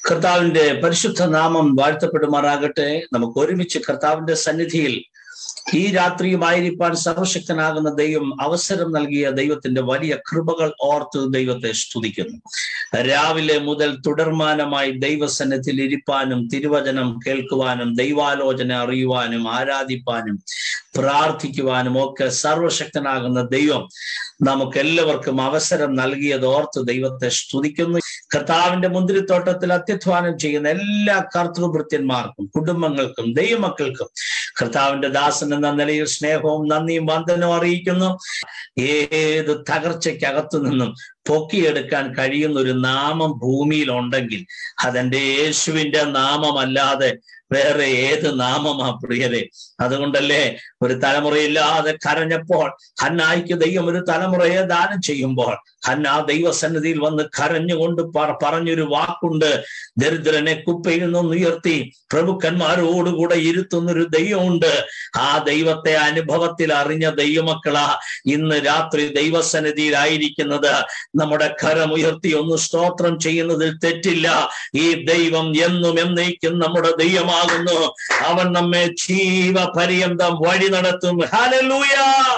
കർത്താവിന്റെ പരിശുദ്ധ നാമം വാഴ്ത്തപ്പെടുമാറാകട്ടെ നമുക്ക് ഒരുമിച്ച് കർത്താവിന്റെ സന്നിധിയിൽ ഈ രാത്രിയുമായിരിക്കാൻ സർവശക്തനാകുന്ന ദൈവം അവസരം നൽകിയ ദൈവത്തിന്റെ വലിയ കൃപകൾ ഓർത്ത് ദൈവത്തെ സ്തുതിക്കുന്നു രാവിലെ മുതൽ തുടർമാനമായി ദൈവസന്നിധിയിൽ ഇരിപ്പാനും തിരുവചനം കേൾക്കുവാനും ദൈവാലോചന അറിയുവാനും ആരാധിപ്പാനും പ്രാർത്ഥിക്കുവാനും ഒക്കെ സർവശക്തനാകുന്ന ദൈവം നമുക്ക് എല്ലാവർക്കും അവസരം നൽകിയത് ഓർത്ത് ദൈവത്തെ സ്തുതിക്കുന്നു കർത്താവിന്റെ മുന്തിരിത്തോട്ടത്തിൽ അത്യധ്വാനം ചെയ്യുന്ന എല്ലാ കർത്തൃഭൃത്യന്മാർക്കും കുടുംബങ്ങൾക്കും ദൈവമക്കൾക്കും കർത്താവിന്റെ ദാസൻ എന്ന നിലയിൽ സ്നേഹവും നന്ദിയും വന്ദനവും അറിയിക്കുന്നു ഏത് തകർച്ചയ്ക്കകത്തു നിന്നും പൊക്കിയെടുക്കാൻ കഴിയുന്ന ഒരു നാമം ഭൂമിയിൽ ഉണ്ടെങ്കിൽ അതെന്റെ യേശുവിന്റെ നാമമല്ലാതെ വേറെ ഏത് നാമമാ പ്രിയരെ അതുകൊണ്ടല്ലേ ഒരു തലമുറയില്ലാതെ കരഞ്ഞപ്പോൾ ഹന്നായിക്ക് ദൈവം ഒരു തലമുറയെ ദാനം ചെയ്യുമ്പോൾ ഹന്ന ആ ദൈവസന്നിധിയിൽ വന്ന് കരഞ്ഞുകൊണ്ട് പറഞ്ഞൊരു വാക്കുണ്ട് ദരിദ്രനെ കുപ്പയിൽ നിന്ന് ഉയർത്തി പ്രഭുക്കന്മാരോടുകൂടെ ഇരുത്തുന്നൊരു ദൈവമുണ്ട് ആ ദൈവത്തെ അനുഭവത്തിൽ അറിഞ്ഞ ദൈവമക്കളാ ഇന്ന് രാത്രി ദൈവസന്നിധിയിലായിരിക്കുന്നത് നമ്മുടെ കരമുയർത്തി ഒന്ന് സ്തോത്രം ചെയ്യുന്നതിൽ തെറ്റില്ല ഈ ദൈവം എന്നും എന്നേക്കും നമ്മുടെ ദൈവമാകുന്നു അവൻ നമ്മെ ജീവപര്യന്തം വഴി നടത്തും hallelujah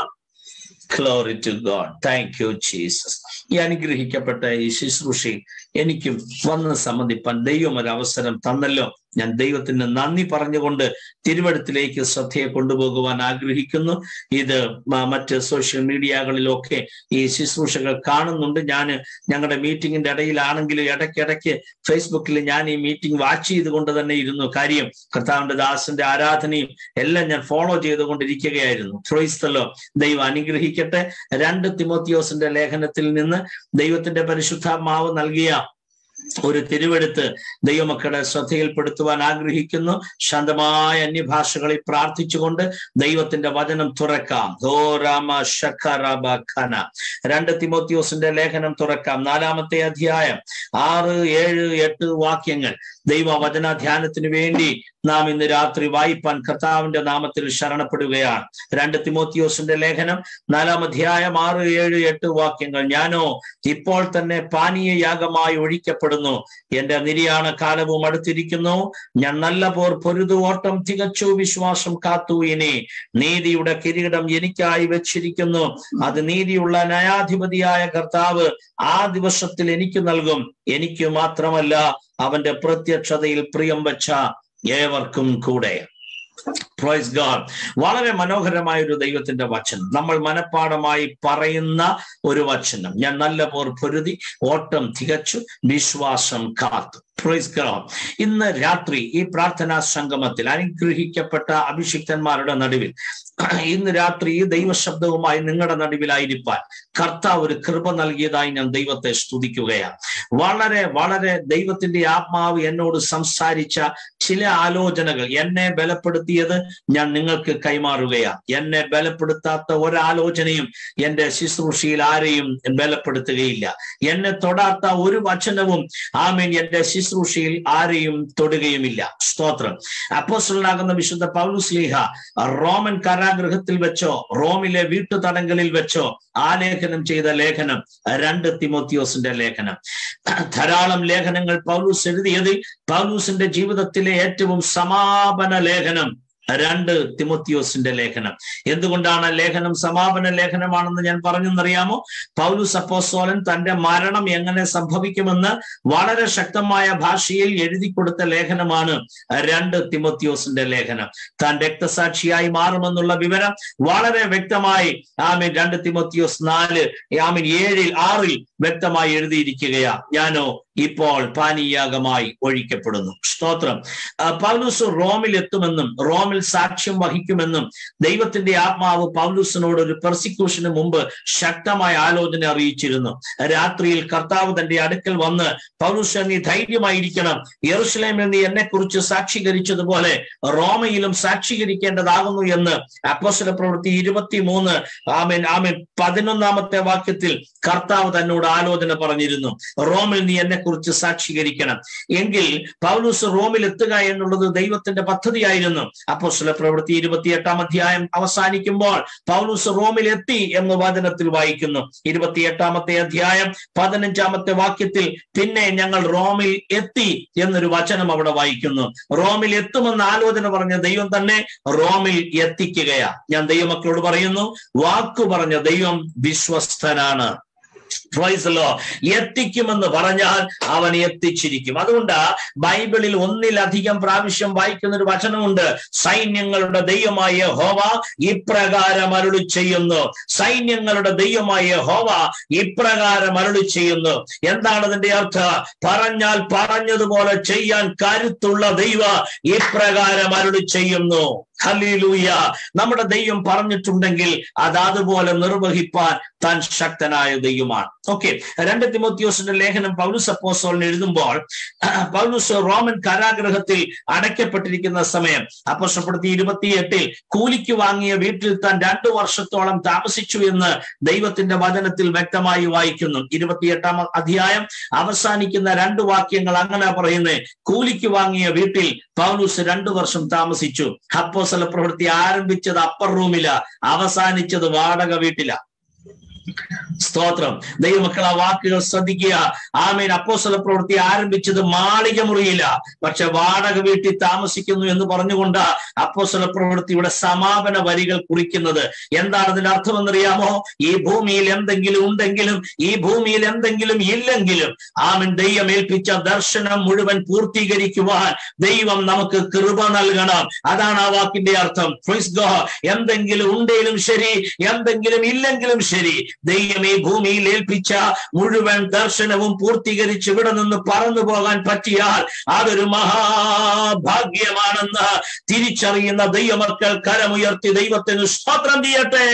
glory to God thank you Jesus ഈ അനുഗ്രഹിക്കപ്പെട്ട ഈ ശുശ്രൂഷയിൽ എനിക്കും വന്ന് സംബന്ധിപ്പാൻ ദൈവം ഒരു അവസരം തന്നല്ലോ ഞാൻ ദൈവത്തിന് നന്ദി പറഞ്ഞുകൊണ്ട് തിരുവടത്തിലേക്ക് ശ്രദ്ധയെ കൊണ്ടുപോകുവാൻ ആഗ്രഹിക്കുന്നു ഇത് മറ്റ് സോഷ്യൽ മീഡിയകളിലൊക്കെ ഈ ശുശ്രൂഷകൾ കാണുന്നുണ്ട് ഞാൻ ഞങ്ങളുടെ മീറ്റിങ്ങിന്റെ ഇടയിലാണെങ്കിലും ഇടയ്ക്കിടയ്ക്ക് ഫേസ്ബുക്കിൽ ഞാൻ ഈ മീറ്റിംഗ് വാച്ച് ചെയ്തുകൊണ്ട് തന്നെ ഇരുന്നു കാര്യം കർത്താവിന്റെ ദാസന്റെ ആരാധനയും എല്ലാം ഞാൻ ഫോളോ ചെയ്തുകൊണ്ടിരിക്കുകയായിരുന്നു ത്രോയിസ്തലോ ദൈവം അനുഗ്രഹിക്കട്ടെ രണ്ട് തിമോത്തിയോസിന്റെ ലേഖനത്തിൽ നിന്ന് ദൈവത്തിന്റെ പരിശുദ്ധാത്മാവ് നൽകിയ ഒരു തിരുവെടുത്ത് ദൈവമക്കളുടെ ശ്രദ്ധയിൽപ്പെടുത്തുവാൻ ആഗ്രഹിക്കുന്നു ശാന്തമായ അന്യഭാഷകളിൽ പ്രാർത്ഥിച്ചുകൊണ്ട് ദൈവത്തിന്റെ വചനം തുറക്കാം ഹോ രാമ ഷഖറബ ഖന രണ്ട് തിമോത്തിയോസിന്റെ ലേഖനം തുറക്കാം നാലാമത്തെ അധ്യായം ആറ് ഏഴ് എട്ട് വാക്യങ്ങൾ ദൈവ വചനാധ്യാനത്തിന് വേണ്ടി നാം ഇന്ന് രാത്രി വായിപ്പാൻ കർത്താവിന്റെ നാമത്തിൽ ശരണപ്പെടുകയാണ് രണ്ട് തിമോത്തിയോസിന്റെ ലേഖനം നാലാം അധ്യായം ആറ് ഏഴ് എട്ട് വാക്യങ്ങൾ ഞാനോ ഇപ്പോൾ തന്നെ പാനീയ യാഗമായി ഒഴിക്കപ്പെടുന്നു എന്റെ നിര്യാണ കാലവും അടുത്തിരിക്കുന്നു ഞാൻ നല്ല പോർ പൊരുതു ഓട്ടം തികച്ചു വിശ്വാസം കാത്തു ഇനി നീതിയുടെ കിരീടം എനിക്കായി വെച്ചിരിക്കുന്നു അത് നീതിയുള്ള ന്യായാധിപതിയായ കർത്താവ് ആ ദിവസത്തിൽ എനിക്ക് നൽകും എനിക്ക് മാത്രമല്ല അവന്റെ പ്രത്യക്ഷതയിൽ പ്രിയം വെച്ച ഏവർക്കും കൂടെ പ്രൈസ് ഗാഡ് വളരെ മനോഹരമായ ഒരു ദൈവത്തിന്റെ വചനം നമ്മൾ മനഃപ്പാടമായി പറയുന്ന ഒരു വചനം ഞാൻ നല്ല പോർ പൊരുതി ഓട്ടം തികച്ചു വിശ്വാസം കാത്തു പ്രൈസ് ഗാഡ് ഇന്ന് രാത്രി ഈ പ്രാർത്ഥനാ സംഗമത്തിൽ അനുഗ്രഹിക്കപ്പെട്ട അഭിഷിക്തന്മാരുടെ നടുവിൽ ഇന്ന് രാത്രി ഈ ദൈവശബ്ദവുമായി നിങ്ങളുടെ നടുവിലായിരിക്കാൻ കർത്താവ് ഒരു കൃപ നൽകിയതായി ഞാൻ ദൈവത്തെ സ്തുതിക്കുകയാണ് വളരെ വളരെ ദൈവത്തിന്റെ ആത്മാവ് എന്നോട് സംസാരിച്ച ചില ആലോചനകൾ എന്നെ ബലപ്പെടുത്തിയത് ഞാൻ നിങ്ങൾക്ക് കൈമാറുകയാണ് എന്നെ ബലപ്പെടുത്താത്ത ഒരാലോചനയും എന്റെ ശുശ്രൂഷയിൽ ആരെയും ബലപ്പെടുത്തുകയില്ല എന്നെ തൊടാത്ത ഒരു വചനവും ആമീൻ എന്റെ ശുശ്രൂഷയിൽ ആരെയും തൊടുകയുമില്ല സ്തോത്രം അപ്പോസ്റ്റലാകുന്ന വിശുദ്ധ പൗലുസ്ലീഹ റോമൻ കാരാഗൃഹത്തിൽ വെച്ചോ റോമിലെ വീട്ടുതടങ്കലിൽ വെച്ചോ ആലേഖനം ചെയ്ത ലേഖനം രണ്ട് തിമോത്തിയോസിന്റെ ലേഖനം ധാരാളം ലേഖനങ്ങൾ പൗലൂസ് എഴുതിയതിൽ പൗലൂസിന്റെ ജീവിതത്തിലെ ഏറ്റവും സമാപന ലേഖനം രണ്ട് തിമോത്തിയോസിന്റെ ലേഖനം എന്തുകൊണ്ടാണ് ലേഖനം സമാപന ലേഖനമാണെന്ന് ഞാൻ പറഞ്ഞെന്നറിയാമോ പൗലുസ് അപ്പോസോലൻ തന്റെ മരണം എങ്ങനെ സംഭവിക്കുമെന്ന് വളരെ ശക്തമായ ഭാഷയിൽ എഴുതി കൊടുത്ത ലേഖനമാണ് രണ്ട് തിമോത്തിയോസിന്റെ ലേഖനം താൻ രക്തസാക്ഷിയായി മാറുമെന്നുള്ള വിവരം വളരെ വ്യക്തമായി ആമീൻ രണ്ട് തിമോത്തിയോസ് നാല് ആമീൻ ഏഴിൽ ആറിൽ വ്യക്തമായി എഴുതിയിരിക്കുകയാ ഞാനോ ഇപ്പോൾ പാനീയാഗമായി ഒഴിക്കപ്പെടുന്നു സ്തോത്രം പൗലൂസ് റോമിൽ എത്തുമെന്നും റോമിൽ സാക്ഷ്യം വഹിക്കുമെന്നും ദൈവത്തിന്റെ ആത്മാവ് പൗലൂസിനോട് ഒരു പെർസിക്യൂഷന് മുമ്പ് ശക്തമായ ആലോചന അറിയിച്ചിരുന്നു രാത്രിയിൽ കർത്താവ് തന്റെ അടുക്കൽ വന്ന് പൗലൂസ് നീ ധൈര്യമായിരിക്കണം യെറുസലേമിൽ നീ എന്നെ കുറിച്ച് സാക്ഷീകരിച്ചതുപോലെ റോമയിലും സാക്ഷീകരിക്കേണ്ടതാകുന്നു എന്ന് അപ്പോസല പ്രവൃത്തി ഇരുപത്തിമൂന്ന് ആമീൻ ആമീൻ പതിനൊന്നാമത്തെ വാക്യത്തിൽ കർത്താവ് തന്നോട് ആലോചന പറഞ്ഞിരുന്നു റോമിൽ നീ എന്നെ കുറിച്ച് സാക്ഷീകരിക്കണം എങ്കിൽ പൗലൂസ് റോമിൽ എത്തുക എന്നുള്ളത് ദൈവത്തിന്റെ പദ്ധതിയായിരുന്നു അപ്പോസ്തല പ്രവൃത്തി ഇരുപത്തിയെട്ടാം അധ്യായം അവസാനിക്കുമ്പോൾ പൗലൂസ് റോമിൽ എത്തി എന്ന് വചനത്തിൽ വായിക്കുന്നു ഇരുപത്തിയെട്ടാമത്തെ അധ്യായം പതിനഞ്ചാമത്തെ വാക്യത്തിൽ പിന്നെ ഞങ്ങൾ റോമിൽ എത്തി എന്നൊരു വചനം അവിടെ വായിക്കുന്നു റോമിൽ എത്തുമെന്ന് ആലോചന പറഞ്ഞ ദൈവം തന്നെ റോമിൽ എത്തിക്കുകയാ ഞാൻ ദൈവമക്കളോട് പറയുന്നു വാക്കു പറഞ്ഞ ദൈവം വിശ്വസ്തനാണ് Praise the Lord. എത്തിക്കുമെന്ന് പറഞ്ഞാൽ അവൻ എത്തിച്ചിരിക്കും അതുകൊണ്ട് ബൈബിളിൽ ഒന്നിലധികം പ്രാവശ്യം വായിക്കുന്ന ഒരു വചനമുണ്ട് സൈന്യങ്ങളുടെ ദൈവമായ ഹോവ ഇപ്രകാരം അരുളി ചെയ്യുന്നു സൈന്യങ്ങളുടെ ദൈവമായ ഹോവ ഇപ്രകാരം അരുളി ചെയ്യുന്നു എന്താണ് അതിന്റെ അർത്ഥം പറഞ്ഞാൽ പറഞ്ഞതുപോലെ ചെയ്യാൻ കരുത്തുള്ള ദൈവ ഇപ്രകാരം അരുളി ചെയ്യുന്നു ഹല്ലേലൂയ നമ്മുടെ ദൈവം പറഞ്ഞിട്ടുണ്ടെങ്കിൽ അത് അതുപോലെ നിർവഹിപ്പാൻ താൻ ശക്തനായ ദൈവമാണ് ഓക്കെ രണ്ട് തിമോത്യോസിന്റെ ലേഖനം പൗലുസ് അപ്പോസ്തലൻ എഴുതുമ്പോൾ പൗലുസ് റോമൻ കാരാഗ്രഹത്തിൽ അടയ്ക്കപ്പെട്ടിരിക്കുന്ന സമയം അപ്പോസ്റ്റപ്പെടുത്തി ഇരുപത്തിയെട്ടിൽ കൂലിക്ക് വാങ്ങിയ വീട്ടിൽ താൻ രണ്ടു വർഷത്തോളം താമസിച്ചു എന്ന് ദൈവത്തിന്റെ വചനത്തിൽ വ്യക്തമായി വായിക്കുന്നു ഇരുപത്തിയെട്ടാം അധ്യായം അവസാനിക്കുന്ന രണ്ട് വാക്യങ്ങൾ അങ്ങനെ പറയുന്നത് കൂലിക്ക് വാങ്ങിയ വീട്ടിൽ പൗലൂസ് രണ്ടു വർഷം താമസിച്ചു അപ്പോസല പ്രവൃത്തി ആരംഭിച്ചത് അപ്പർ റൂമില അവസാനിച്ചത് വാടക വീട്ടില സ്തോത്രം ദൈവമക്കൾ ആ വാക്കുകൾ ശ്രദ്ധിക്കുക ആമീൻ അപ്പോസ്തല പ്രവൃത്തി ആരംഭിച്ചത് മാളിക മുറിയില്ല പക്ഷെ വാടക വീട്ടിൽ താമസിക്കുന്നു എന്ന് പറഞ്ഞുകൊണ്ട് അപ്പോസ്തല പ്രവൃത്തിയുടെ സമാപന വരികൾ കുറിക്കുന്നത് എന്താണ് അതിന്റെ അർത്ഥമെന്നറിയാമോ ഈ ഭൂമിയിൽ എന്തെങ്കിലും ഉണ്ടെങ്കിലും ഈ ഭൂമിയിൽ എന്തെങ്കിലും ഇല്ലെങ്കിലും ആമൻ ദൈവം ഏൽപ്പിച്ച ദർശനം മുഴുവൻ പൂർത്തീകരിക്കുവാൻ ദൈവം നമുക്ക് കൃപ നൽകണം അതാണ് ആ വാക്കിന്റെ അർത്ഥം Praise God. എന്തെങ്കിലും ഉണ്ടെങ്കിലും ശരി എന്തെങ്കിലും ഇല്ലെങ്കിലും ശരി ദൈവം ഈ ഭൂമിയിൽ ഏൽപ്പിച്ച മുഴുവൻ ദർശനവും പൂർത്തീകരിച്ച് ഇവിടെ നിന്ന് പറന്നു പോകാൻ പറ്റിയാൽ അതൊരു മഹാഭാഗ്യമാണെന്ന് തിരിച്ചറിയുന്ന ദൈവമക്കൾ കരമുയർത്തി ദൈവത്തിന് സ്തോത്രം ചെയ്യട്ടെ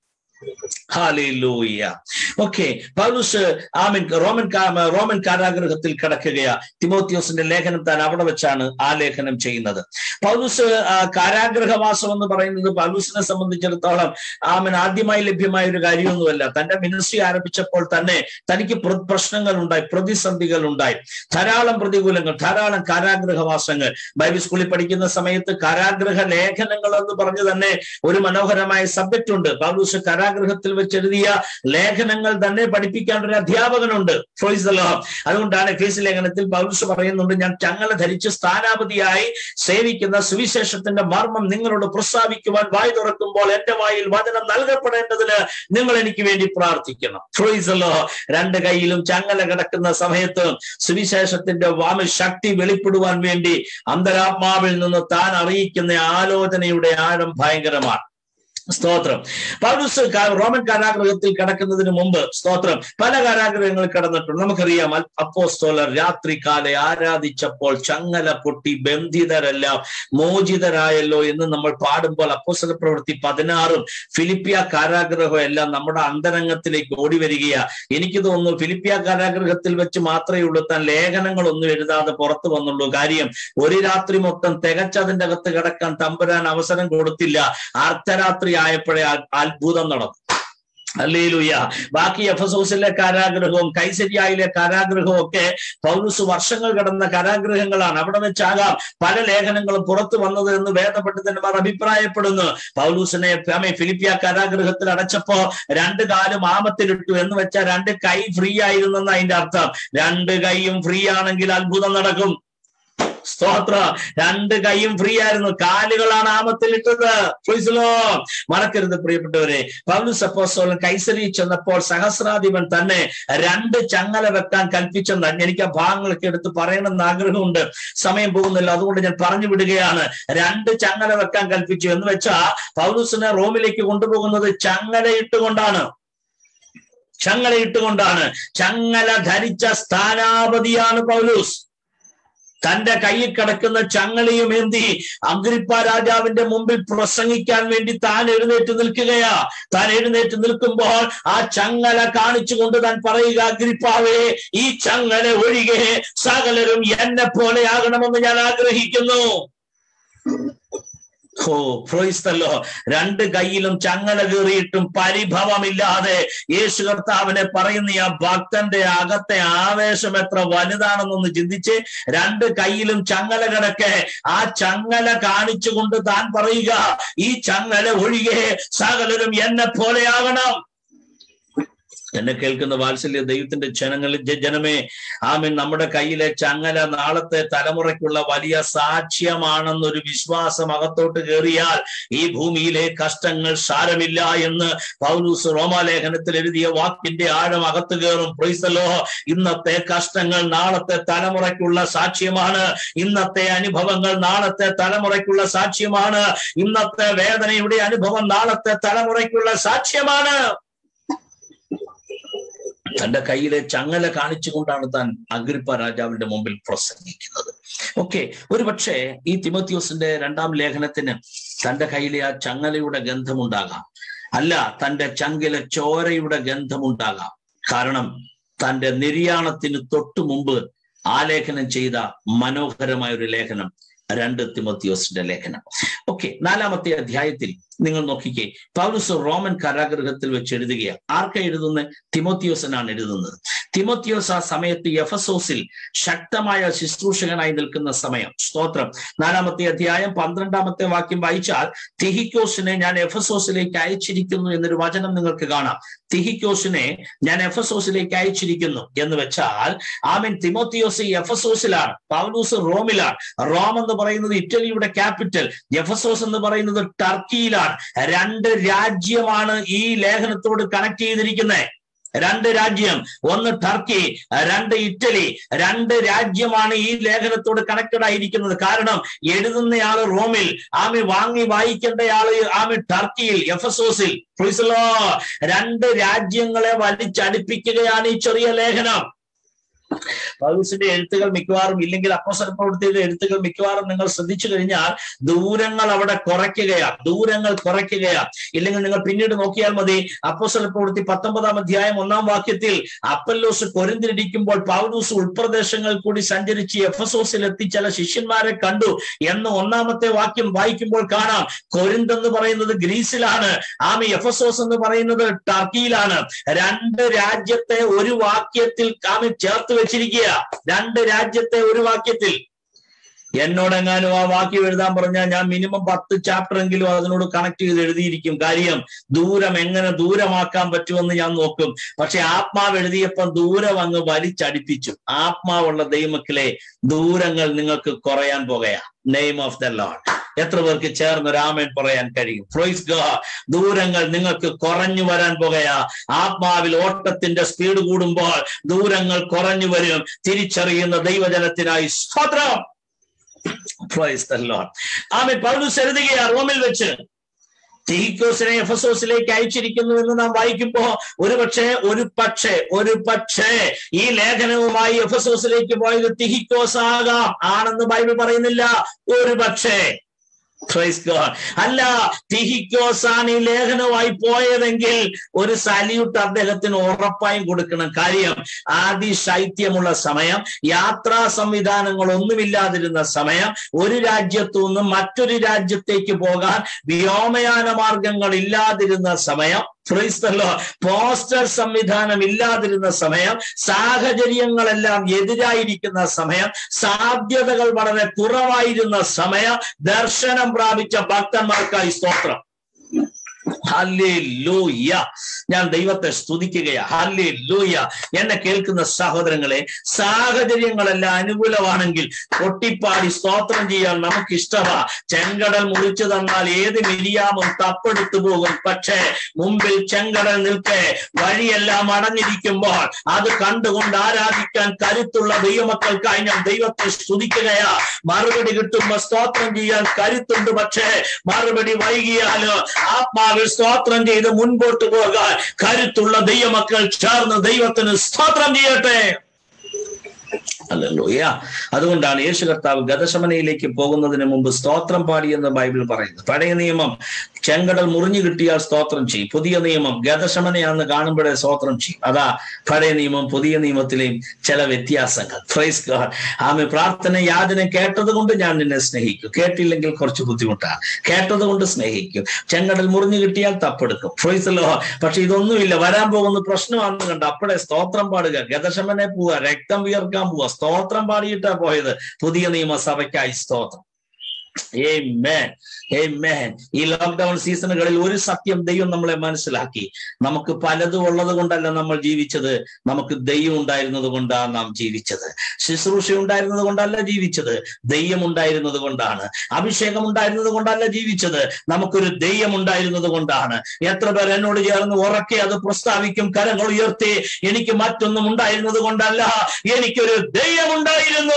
ഹാലൂയ ഓക്കെ പൗലുസ് ആമിൻ റോമൻ കാ- റോമൻ കാരാഗ്രഹത്തിൽ കിടക്കുകയാ തിമോത്യോസിന്റെ ലേഖനം താൻ അവിടെ വെച്ചാണ് ആ ലേഖനം ചെയ്യുന്നത് പൗലുസ് ആ, കാരാഗ്രഹവാസം എന്ന് പറയുന്നത് പൗലുസിനെ സംബന്ധിച്ചിടത്തോളം ആമൻ ആദ്യമായി ലഭ്യമായ ഒരു കാര്യമൊന്നുമല്ല തന്റെ മിനിസ്ട്രി ആരംഭിച്ചപ്പോൾ തന്നെ തനിക്ക് പ്ര- പ്രശ്നങ്ങൾ ഉണ്ടായി പ്രതിസന്ധികൾ ഉണ്ടായി ധാരാളം പ്രതികൂലങ്ങൾ ധാരാളം കാരാഗ്രഹവാസങ്ങൾ ബൈബിൾ സ്കൂളിൽ പഠിക്കുന്ന സമയത്ത് കാരാഗ്രഹ ലേഖനങ്ങൾ എന്ന് പറഞ്ഞു തന്നെ ഒരു മനോഹരമായ സബ്ജക്റ്റ് ഉണ്ട് പൗലൂസ് കാരാഗ്രഹത്തിൽ വെച്ച് എഴുതിയ ലേഖനങ്ങൾ തന്നെ പഠിപ്പിക്കാൻ ഒരു അധ്യാപകനുണ്ട് Praise the Lord. അതുകൊണ്ടാണ് ഫേസ് ലേഖനത്തിൽ പൗലൂസ് പറയുന്നുണ്ട് ഞാൻ ചങ്ങല ധരിച്ച് സ്ഥാനാപതിയായി സേവിക്കുന്ന സുവിശേഷത്തിന്റെ മർമ്മം നിങ്ങളോട് പ്രസ്താവിക്കുവാൻ വായി തുറക്കുമ്പോൾ എന്റെ വായിൽ വചനം നൽകപ്പെടേണ്ടതിന് നിങ്ങൾ എനിക്ക് വേണ്ടി പ്രാർത്ഥിക്കണം Praise the Lord. രണ്ട് കൈയിലും ചങ്ങല കിടക്കുന്ന സമയത്ത് സുവിശേഷത്തിന്റെ വാമ ശക്തി വെളിപ്പെടുവാൻ വേണ്ടി അന്തരാത്മാവിൽ നിന്ന് താൻ അറിയിക്കുന്ന ആലോചനയുടെ ആഴം ഭയങ്കരമാണ് സ്തോത്രം പൗലൂസ് കാ- റോമൻ കാരാഗ്രഹത്തിൽ കിടക്കുന്നതിന് മുമ്പ് സ്തോത്രം പല കാരാഗ്രഹങ്ങളിൽ കിടന്നിട്ടുണ്ട് നമുക്കറിയാം അൽ- അപ്പോസ്തോലർ രാത്രികാലെ ആരാധിച്ചപ്പോൾ ചങ്ങല പൊട്ടി ബന്ധിതരെല്ലാം മോചിതരായല്ലോ എന്ന് നമ്മൾ പാടുമ്പോൾ അപ്പോസ്തല പ്രവൃത്തി പതിനാറും ഫിലിപ്പിയ കാരാഗ്രഹവും എല്ലാം നമ്മുടെ അന്തരംഗത്തിലേക്ക് ഓടി വരികയാ എനിക്ക് തോന്നുന്നു ഫിലിപ്പിയ കാരാഗ്രഹത്തിൽ വെച്ച് മാത്രമേ ഉള്ളൂ താൻ ലേഖനങ്ങളൊന്നും എഴുതാതെ പുറത്തു വന്നുള്ളൂ കാര്യം ഒരു രാത്രി മൊത്തം തികച്ചതിന്റെ അകത്ത് കിടക്കാൻ തമ്പുരാൻ അവസരം കൊടുത്തില്ല അർദ്ധരാത്രി ആയപ്പോഴേ അ- അത്ഭുതം നടന്നു അല്ലേലൂയ ബാക്കി എഫസോസിലെ കാരാഗ്രഹവും കൈസരിയായിലെ കാരാഗ്രഹവും ഒക്കെ പൗലൂസ് വർഷങ്ങൾ കടന്ന കാരാഗ്രഹങ്ങളാണ് അവിടെ വെച്ചാകാം പല ലേഖനങ്ങളും പുറത്തു വന്നത് എന്ന് വേദപണ്ഡിതന്മാർ അഭിപ്രായപ്പെടുന്നു പൗലൂസിനെ ആമേ ഫിലിപ്പിയ കാരാഗ്രഹത്തിൽ അടച്ചപ്പോ രണ്ട് കാലും ആമത്തിലിട്ടു എന്ന് വെച്ചാൽ രണ്ട് കൈ ഫ്രീ ആയിരുന്നെന്ന് അതിന്റെ അർത്ഥം രണ്ട് കൈയും ഫ്രീ ആണെങ്കിൽ അത്ഭുതം നടക്കും സ്തോത്ര രണ്ട് കൈയും ഫ്രീ ആയിരുന്നു കാലുകളാണ് ആമത്തിലിട്ടത് Praise the Lord. മറക്കരുത് പ്രിയപ്പെട്ടവരെ പൗലുസ് അപ്പോസ്തലൻ കൈസരി ചെന്നപ്പോൾ സഹസ്രാധിപൻ തന്നെ രണ്ട് ചങ്ങല വെക്കാൻ കൽപ്പിച്ചെന്ന് എനിക്ക് ആ ഭാഗങ്ങളൊക്കെ എടുത്ത് പറയണമെന്ന് ആഗ്രഹമുണ്ട് സമയം പോകുന്നില്ല അതുകൊണ്ട് ഞാൻ പറഞ്ഞു വിടുകയാണ് രണ്ട് ചങ്ങല വെക്കാൻ കൽപ്പിച്ചു എന്ന് വെച്ചാ പൗലൂസിനെ റോമിലേക്ക് കൊണ്ടുപോകുന്നത് ചങ്ങല ഇട്ടുകൊണ്ടാണ് ചങ്ങല ഇട്ടുകൊണ്ടാണ് ചങ്ങല ധരിച്ച സ്ഥാനാപതിയാണ് പൗലൂസ് തന്റെ കയ്യിൽ കിടക്കുന്ന ചങ്ങലയും എന്തി അഗ്രിപ്പ രാജാവിന്റെ മുമ്പിൽ പ്രസംഗിക്കാൻ വേണ്ടി താൻ എഴുന്നേറ്റ് നിൽക്കുകയാ താൻ എഴുന്നേറ്റ് നിൽക്കുമ്പോൾ ആ ചങ്ങല കാണിച്ചുകൊണ്ട് താൻ പറയുക അഗ്രിപ്പാവേ ഈ ചങ്ങല ഒഴികെ സകലരും എന്നെ പോലെ ആകണമെന്ന് ഞാൻ ആഗ്രഹിക്കുന്നു ഓ ഫ്രോയിസ്തല്ലോ രണ്ട് കൈയിലും ചങ്ങല കീറിയിട്ടും പരിഭവമില്ലാതെ യേശു കർത്താവിനെ പറയുന്ന ആ ഭക്തന്റെ അകത്തെ ആവേശം എത്ര വലുതാണെന്നൊന്ന് ചിന്തിച്ച് രണ്ട് കൈയിലും ചങ്ങല കിടക്കെ ആ ചങ്ങല കാണിച്ചുകൊണ്ട് താൻ പറയുക ഈ ചങ്ങല ഒഴികെ സകലരും എന്നെ പോലെയാകണം എന്നെ കേൾക്കുന്ന വാത്സല്യ ദൈവത്തിന്റെ ജനങ്ങളിൽ ജ- ജനമേ ആമീൻ നമ്മുടെ കയ്യിലെ ചങ്ങല നാളത്തെ തലമുറയ്ക്കുള്ള വലിയ സാക്ഷ്യമാണെന്നൊരു വിശ്വാസം അകത്തോട്ട് കയറിയാൽ ഈ ഭൂമിയിലെ കഷ്ടങ്ങൾ സാരമില്ല എന്ന് പൗലൂസ് റോമാലേഖനത്തിൽ എഴുതിയ വാക്കിന്റെ ആഴം അകത്ത് കയറും പ്രൈസലോ ഇന്നത്തെ കഷ്ടങ്ങൾ നാളത്തെ തലമുറയ്ക്കുള്ള സാക്ഷ്യമാണ് ഇന്നത്തെ അനുഭവങ്ങൾ നാളത്തെ തലമുറയ്ക്കുള്ള സാക്ഷ്യമാണ് ഇന്നത്തെ വേദനയുടെ അനുഭവം നാളത്തെ തലമുറയ്ക്കുള്ള സാക്ഷ്യമാണ് തന്റെ കയ്യിലെ ചങ്ങല കാണിച്ചുകൊണ്ടാണ് താൻ അഗ്രിപ്പ രാജാവിന്റെ മുമ്പിൽ പ്രസംഗിക്കുന്നത് ഓക്കെ ഒരു പക്ഷേ ഈ തിമോത്യോസിന്റെ രണ്ടാം ലേഖനത്തിന് തന്റെ കയ്യിലെ ആ ചങ്ങലയുടെ ഗന്ധമുണ്ടാകാം അല്ല തന്റെ ചങ്കിലെ ചോരയുടെ ഗന്ധമുണ്ടാകാം കാരണം തന്റെ നിര്യാണത്തിന് തൊട്ടു മുമ്പ് ആലേഖനം ചെയ്ത മനോഹരമായ ഒരു ലേഖനം രണ്ട് തിമോത്തിയോസിന്റെ ലേഖനം ഓക്കെ നാലാമത്തെ അധ്യായത്തിൽ നിങ്ങൾ നോക്കിക്കേ പൗലുസ് റോമൻ കാരാഗൃഹത്തിൽ വെച്ച് എഴുതുകയാണ് ആർക്ക എഴുതുന്നത് തിമോത്തിയോസനാണ് എഴുതുന്നത് തിമോത്തിയോസ് ആ സമയത്ത് എഫസോസിൽ ശക്തമായ ശുശ്രൂഷകനായി നിൽക്കുന്ന സമയം സ്തോത്രം നാലാമത്തെ അധ്യായം പന്ത്രണ്ടാമത്തെ വാക്യം വായിച്ചാൽ തിഹിക്കോസിനെ ഞാൻ എഫസോസിലേക്ക് അയച്ചിരിക്കുന്നു എന്നൊരു വചനം നിങ്ങൾക്ക് കാണാം തിഹിക്കോസിനെ ഞാൻ എഫസോസിലേക്ക് അയച്ചിരിക്കുന്നു എന്ന് വെച്ചാൽ ആമീൻ തിമോത്തിയോസ് ഈ എഫസോസിലാണ് പൗലൂസ് റോമിലാണ് റോം എന്ന് പറയുന്നത് ഇറ്റലിയുടെ ക്യാപിറ്റൽ എഫസോസ് എന്ന് പറയുന്നത് ടർക്കിയിലാണ് രണ്ട് രാജ്യമാണ് ഈ ലേഖനത്തോട് കണക്ട് ചെയ്തിരിക്കുന്നത് രണ്ട് രാജ്യം ഒന്ന് ടർക്കി രണ്ട് ഇറ്റലി രണ്ട് രാജ്യമാണ് ഈ ലേഖനത്തോട് കണക്റ്റഡ് ആയിരിക്കുന്നത് കാരണം എഴുതുന്നയാള് റോമിൽ ആമി വാങ്ങി വായിക്കേണ്ടയാള് ആമി ടർക്കിയിൽ എഫസോസിൽ പ്ലീസലോ രണ്ട് രാജ്യങ്ങളെ വലിച്ചടിപ്പിക്കുകയാണ് ഈ ചെറിയ ലേഖനം പൗലൂസിന്റെ എഴുത്തുകൾ മിക്കവാറും ഇല്ലെങ്കിൽ അപ്പോസല പ്രവൃത്തിയുടെ എഴുത്തുകൾ മിക്കവാറും നിങ്ങൾ ശ്രദ്ധിച്ചു കഴിഞ്ഞാൽ ദൂരങ്ങൾ അവിടെ കുറയ്ക്കുകയാണ് ദൂരങ്ങൾ കുറയ്ക്കുകയാണ് ഇല്ലെങ്കിൽ നിങ്ങൾ പിന്നീട് നോക്കിയാൽ മതി അപ്പോസല പ്രവൃത്തി പത്തൊമ്പതാം അധ്യായം ഒന്നാം വാക്യത്തിൽ അപ്പല്ലോസ് കൊരിന്തിരിക്കുമ്പോൾ പൗലൂസ് ഉൾപ്രദേശങ്ങളിൽ കൂടി സഞ്ചരിച്ച് എഫസോസിൽ എത്തി ചില ശിഷ്യന്മാരെ കണ്ടു എന്ന് ഒന്നാമത്തെ വാക്യം വായിക്കുമ്പോൾ കാണാം കൊരിന്ത് എന്ന് പറയുന്നത് ഗ്രീസിലാണ് ആമി എഫസോസ് എന്ന് പറയുന്നത് ടർക്കിയിലാണ് രണ്ട് രാജ്യത്തെ ഒരു വാക്യത്തിൽ ആമി ചേർത്ത് വെച്ചിരിക്കുക രണ്ട് രാജ്യത്തെ ഒരു വാക്യത്തിൽ എന്നോടെങ്ങാനും ആ വാക്യം എഴുതാൻ പറഞ്ഞാൽ ഞാൻ മിനിമം പത്ത് ചാപ്റ്റർ എങ്കിലും അതിനോട് കണക്ട് ചെയ്ത് എഴുതിയിരിക്കും കാര്യം ദൂരം എങ്ങനെ ദൂരമാക്കാൻ പറ്റുമെന്ന് ഞാൻ നോക്കും പക്ഷെ ആത്മാവ് എഴുതിയപ്പം ദൂരം അങ്ങ് വലിച്ചടിപ്പിച്ചു ആത്മാവുള്ള ദൈവമക്കളെ ദൂരങ്ങൾ നിങ്ങൾക്ക് കുറയാൻ പോകുകയാ നെയിം ഓഫ് ദ ലോഡ് എത്ര പേർക്ക് ചേർന്ന് രാമൻ പറയാൻ കഴിയും ഫ്രോയിസ് ഗോ ദൂരങ്ങൾ നിങ്ങൾക്ക് കുറഞ്ഞു വരാൻ പോകുകയാ ആത്മാവിൽ ഓട്ടത്തിന്റെ സ്പീഡ് കൂടുമ്പോൾ ദൂരങ്ങൾ കുറഞ്ഞു വരും തിരിച്ചറിയുന്ന ദൈവജനത്തിനായി സ്തോത്രം ഫ്രോയിസ് ദ ലോഡ് ആമൻ പൗലൂസ് എഴുതുകയാ റോമിൽ വെച്ച് തിഹിക്കോസിനെ എഫസോസിലേക്ക് അയച്ചിരിക്കുന്നു എന്ന് നാം വായിക്കുമ്പോ ഒരു പക്ഷേ ഒരു പക്ഷേ ഒരു പക്ഷേ ഈ ലേഖനവുമായി എഫസോസിലേക്ക് പോയത് തിഹിക്കോസ് ആകാം ആണെന്ന് ബൈബിൾ പറയുന്നില്ല ഒരു പക്ഷേ Praise God. അല്ല തിഹിക്കോസാണ് ഈ ലേഖനമായി പോയതെങ്കിൽ ഒരു സല്യൂട്ട് അദ്ദേഹത്തിന് ഉറപ്പായും കൊടുക്കണം കാര്യം അതിശൈത്യമുള്ള സമയം യാത്രാ സംവിധാനങ്ങൾ ഒന്നുമില്ലാതിരുന്ന സമയം ഒരു രാജ്യത്തു നിന്നും മറ്റൊരു രാജ്യത്തേക്ക് പോകാൻ വ്യോമയാന മാർഗങ്ങൾ ഇല്ലാതിരുന്ന സമയം ക്രൈസ്തല്ലോ പോസ്റ്റർ സംവിധാനം ഇല്ലാതിരുന്ന സമയം സാഹചര്യങ്ങളെല്ലാം എതിരായിരിക്കുന്ന സമയം സാധ്യതകൾ വളരെ കുറവായിരുന്ന സമയം ദർശനം പ്രാപിച്ച ഭക്തന്മാർക്കായി സ്തോത്രം ഹല്ലേലൂയ ഞാൻ ദൈവത്തെ സ്തുതിക്കുകയാ ഹല്ലേലൂയ എന്നെ കേൾക്കുന്ന സഹോദരങ്ങളെ സാഹചര്യങ്ങളെല്ലാം അനുകൂലമാണെങ്കിൽ പൊട്ടിപ്പാടി സ്തോത്രം ചെയ്യാൻ നമുക്ക് ഇഷ്ടമാ ചെങ്കടൽ മുറിച്ചു തന്നാൽ ഏത് മിരിയാമും തപ്പെടുത്തു പോകും പക്ഷേ മുമ്പിൽ ചെങ്കടൽ നിൽക്കെ വഴിയെല്ലാം അടഞ്ഞിരിക്കുമ്പോൾ അത് കണ്ടുകൊണ്ട് ആരാധിക്കാൻ കരുത്തുള്ള ദൈവമക്കൾക്കായി ഞാൻ ദൈവത്തെ സ്തുതിക്കുകയാ മറുപടി കിട്ടുമ്പോ സ്തോത്രം ചെയ്യാൻ കരുത്തുണ്ട് പക്ഷേ മറുപടി വൈകിയാലോ ആത്മാവിൽ സ്തോത്രം ചെയ്ത് മുൻപോട്ട് പോകാൻ കരുത്തുള്ള ദൈവമക്കൾ ചേർന്ന് ദൈവത്തിന് സ്തോത്രം ചെയ്യട്ടെ അല്ലല്ലോയ അതുകൊണ്ടാണ് യേശു കർത്താവ് ഗതശമനയിലേക്ക് പോകുന്നതിന് മുമ്പ് സ്തോത്രം പാടിയെന്ന് ബൈബിൾ പറയുന്നത് പഴയ നിയമം ചെങ്കടൽ മുറിഞ്ഞു കിട്ടിയാൽ സ്തോത്രം ചെയ്യും പുതിയ നിയമം ഗതശമനയാണെന്ന് കാണുമ്പോഴേ സ്തോത്രം ചെയ്യും അതാ പഴയ നിയമം പുതിയ നിയമത്തിലെയും ചില വ്യത്യാസങ്ങൾ ഫ്രൈസ് ഗാഡ് ആമെ പ്രാർത്ഥന യാചന കേട്ടത് കൊണ്ട് ഞാൻ നിന്നെ സ്നേഹിക്കും കേട്ടില്ലെങ്കിൽ കുറച്ച് ബുദ്ധിമുട്ടാണ് കേട്ടത് കൊണ്ട് സ്നേഹിക്കും ചെങ്കടൽ മുറിഞ്ഞു കിട്ടിയാൽ തപ്പെടുക്കും ഫ്രൈസല്ലോ പക്ഷെ ഇതൊന്നുമില്ല വരാൻ പോകുന്ന പ്രശ്നമാണെന്ന് കണ്ട് അപ്പോഴേ സ്തോത്രം പാടുക ഗതശമനെ പോവുക രക്തം വിയർക്കാൻ പോവുക സ്തോത്രം പാടിയിട്ടാ പോയത് പുതിയ നിയമസഭയ്ക്കായി സ്തോത്രം Amen. Amen. ഈ ലോക്ക്ഡൌൺ സീസണുകളിൽ ഒരു സത്യം ദൈവം നമ്മളെ മനസ്സിലാക്കി നമുക്ക് പലതും ഉള്ളത് കൊണ്ടല്ല നമ്മൾ ജീവിച്ചത് നമുക്ക് ദൈവം ഉണ്ടായിരുന്നത് കൊണ്ടാണ് നാം ജീവിച്ചത് ശുശ്രൂഷ ഉണ്ടായിരുന്നത് കൊണ്ടല്ല ജീവിച്ചത് ദൈവം ഉണ്ടായിരുന്നത് കൊണ്ടാണ് അഭിഷേകം ഉണ്ടായിരുന്നത് കൊണ്ടല്ല ജീവിച്ചത് നമുക്കൊരു ദൈവം ഉണ്ടായിരുന്നത് കൊണ്ടാണ് എത്ര പേർ എന്നോട് ചേർന്ന് ഉറക്കെ അത് പ്രസ്താവിക്കും കരങ്ങൾ ഉയർത്തി എനിക്ക് മറ്റൊന്നും ഉണ്ടായിരുന്നത് കൊണ്ടല്ല എനിക്കൊരു ദൈവം ഉണ്ടായിരുന്നു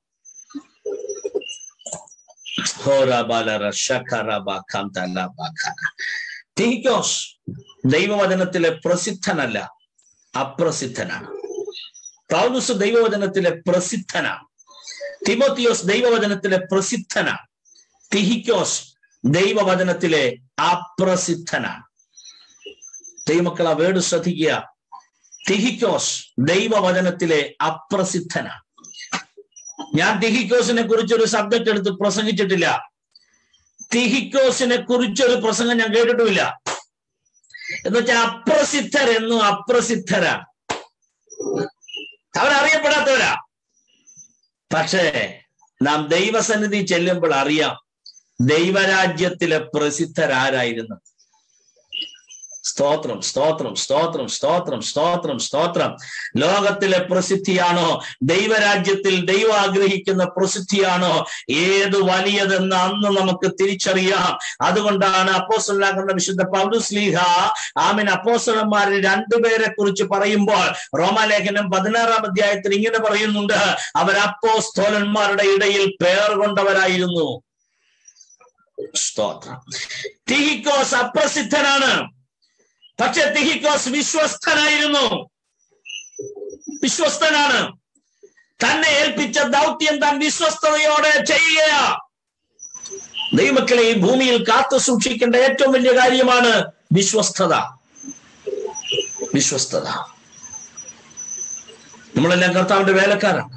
തീക്കോസ് ദൈവവചനത്തിലെ പ്രസിദ്ധനല്ല അപ്രസിദ്ധനാണ് പൗലുസ് ദൈവവചനത്തിലെ പ്രസിദ്ധനാണ് തിമോത്തിയോസ് ദൈവവചനത്തിലെ പ്രസിദ്ധനാണ് തിഹിക്കോസ് ദൈവവചനത്തിലെ അപ്രസിദ്ധനാണ് ദൈവമക്കൾ ആ വേട് ശ്രദ്ധിക്കുക തിഹിക്കോസ് ദൈവവചനത്തിലെ അപ്രസിദ്ധനാണ് ഞാൻ തിഹിക്കോസിനെ കുറിച്ചൊരു സബ്ജക്ട് എടുത്ത് പ്രസംഗിച്ചിട്ടില്ല തിഹിക്കോസിനെ കുറിച്ചൊരു പ്രസംഗം ഞാൻ കേട്ടിട്ടുമില്ല എന്നുവെച്ചാൽ അപ്രസിദ്ധരെന്നും അപ്രസിദ്ധരാണ് അവരറിയപ്പെടാത്തവരാ പക്ഷേ നാം ദൈവസന്നിധി ചെല്ലുമ്പോൾ അറിയാം ദൈവരാജ്യത്തിലെ പ്രസിദ്ധരാരായിരുന്നു സ്തോത്രം സ്തോത്രം സ്തോത്രം സ്തോത്രം സ്തോത്രം സ്തോത്രം ലോകത്തിലെ പ്രസിദ്ധിയാണോ ദൈവരാജ്യത്തിൽ ദൈവം ആഗ്രഹിക്കുന്ന പ്രസിദ്ധിയാണോ ഏത് വലിയതെന്ന് അന്ന് നമുക്ക് തിരിച്ചറിയാം അതുകൊണ്ടാണ് അപ്പോസ്റ്റലാകുന്ന വിശുദ്ധ പൗലുസ്ലീഹ ആമിൻ അപ്പോസ്റ്റലന്മാരിൽ രണ്ടുപേരെ കുറിച്ച് പറയുമ്പോൾ റോമാലേഖനം പതിനാറാം അധ്യായത്തിൽ ഇങ്ങനെ പറയുന്നുണ്ട് അവർ അപ്പോസ്തോലന്മാരുടെ ഇടയിൽ പേർ കൊണ്ടവരായിരുന്നു സ്തോത്രം തിഹിക്കോസ് അപ്രസിദ്ധനാണ് പക്ഷെ തിഹിക്കോസ് വിശ്വസ്തനായിരുന്നു വിശ്വസ്തനാണ് തന്നെ ഏൽപ്പിച്ച ദൗത്യം താൻ വിശ്വസ്തയോടെ ചെയ്യുക ദൈവമക്കളെ ഈ ഭൂമിയിൽ കാത്തു സൂക്ഷിക്കേണ്ട ഏറ്റവും വലിയ കാര്യമാണ് വിശ്വസ്തത വിശ്വസ്തത നമ്മളെല്ലാം കർത്താവിന്റെ വേലക്കാരാണ്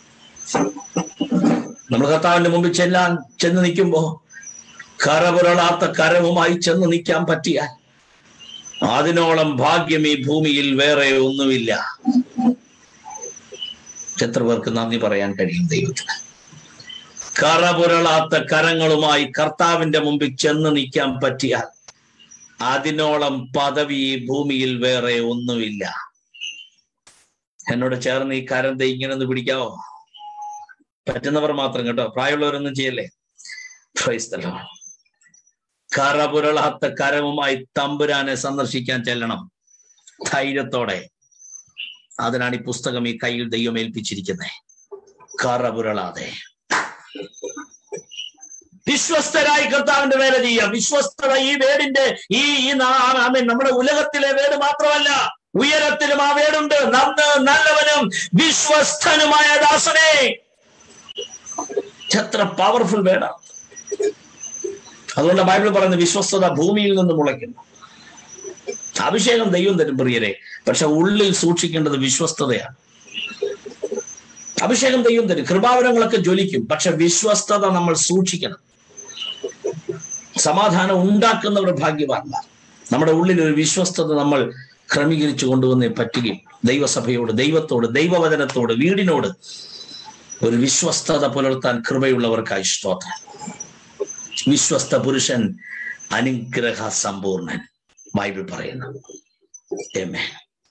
നമ്മൾ കർത്താവിന്റെ മുമ്പിൽ ചെല്ലാൻ ചെന്ന് നിൽക്കുമ്പോ കരപുരളാത്ത കരവുമായി ചെന്ന് നിൽക്കാൻ പറ്റിയാൽ അതിനോളം ഭാഗ്യം ഈ ഭൂമിയിൽ വേറെ ഒന്നുമില്ല എത്ര പേർക്ക് നന്ദി പറയാൻ കഴിയും ദൈവത്തിന് കറപുരളാത്ത കരങ്ങളുമായി കർത്താവിന്റെ മുമ്പിൽ ചെന്ന് നിൽക്കാൻ പറ്റിയാൽ അതിനോളം പദവി ഈ ഭൂമിയിൽ വേറെ ഒന്നുമില്ല എന്നോട് ചേർന്ന് ഈ കരം ദേ ഇങ്ങനെ ഒന്ന് പിടിക്കാവോ പറ്റുന്നവർ മാത്രം കേട്ടോ പ്രായമുള്ളവരൊന്നും ചെയ്യല്ലേ ക്രൈസ്തലോ കറപുരളാത്ത കരവുമായി തമ്പുരാനെ സന്ദർശിക്കാൻ ചെല്ലണം ധൈര്യത്തോടെ അതിനാണ് ഈ പുസ്തകം ഈ കയ്യിൽ ദൈവം ഏൽപ്പിച്ചിരിക്കുന്നത് കറപുരളാതെ വിശ്വസ്തരായി കർത്താവിന്റെ വേല ചെയ്യുക വിശ്വസ്തത ഈ വേടിന്റെ ഈ ഈ ആമീൻ നമ്മുടെ ഉലകത്തിലെ വേട് മാത്രമല്ല ഉയരത്തിലും ആ വേടുണ്ട് നന്ന് നല്ലവനും വിശ്വസ്തനുമായ ദാസനെ എത്ര പവർഫുൾ വേടാണ് അതുകൊണ്ട് ബൈബിൾ പറയുന്നത് വിശ്വസ്തത ഭൂമിയിൽ നിന്ന് മുളയ്ക്കുന്നു അഭിഷേകം ദൈവം തരും പ്രിയരെ പക്ഷെ ഉള്ളിൽ സൂക്ഷിക്കേണ്ടത് വിശ്വസ്തതയാണ് അഭിഷേകം ദൈവം തരും കൃപാവരങ്ങളൊക്കെ ജ്വലിക്കും പക്ഷെ വിശ്വസ്തത നമ്മൾ സൂക്ഷിക്കണം സമാധാനം ഉണ്ടാക്കുന്നവർ ഭാഗ്യവാന്മാർ നമ്മുടെ ഉള്ളിൽ ഒരു വിശ്വസ്തത നമ്മൾ ക്രമീകരിച്ചു കൊണ്ടുവന്നേ പറ്റുകയും ദൈവസഭയോട് ദൈവത്തോട് ദൈവവചനത്തോട് വീടിനോട് ഒരു വിശ്വസ്തത പുലർത്താൻ കൃപയുള്ളവർക്കായി സ്തോത്രം വിശ്വസ്ത പുരുഷൻ അനുഗ്രഹ സമ്പൂർണൻ ബൈബിൾ പറയുന്നു Amen.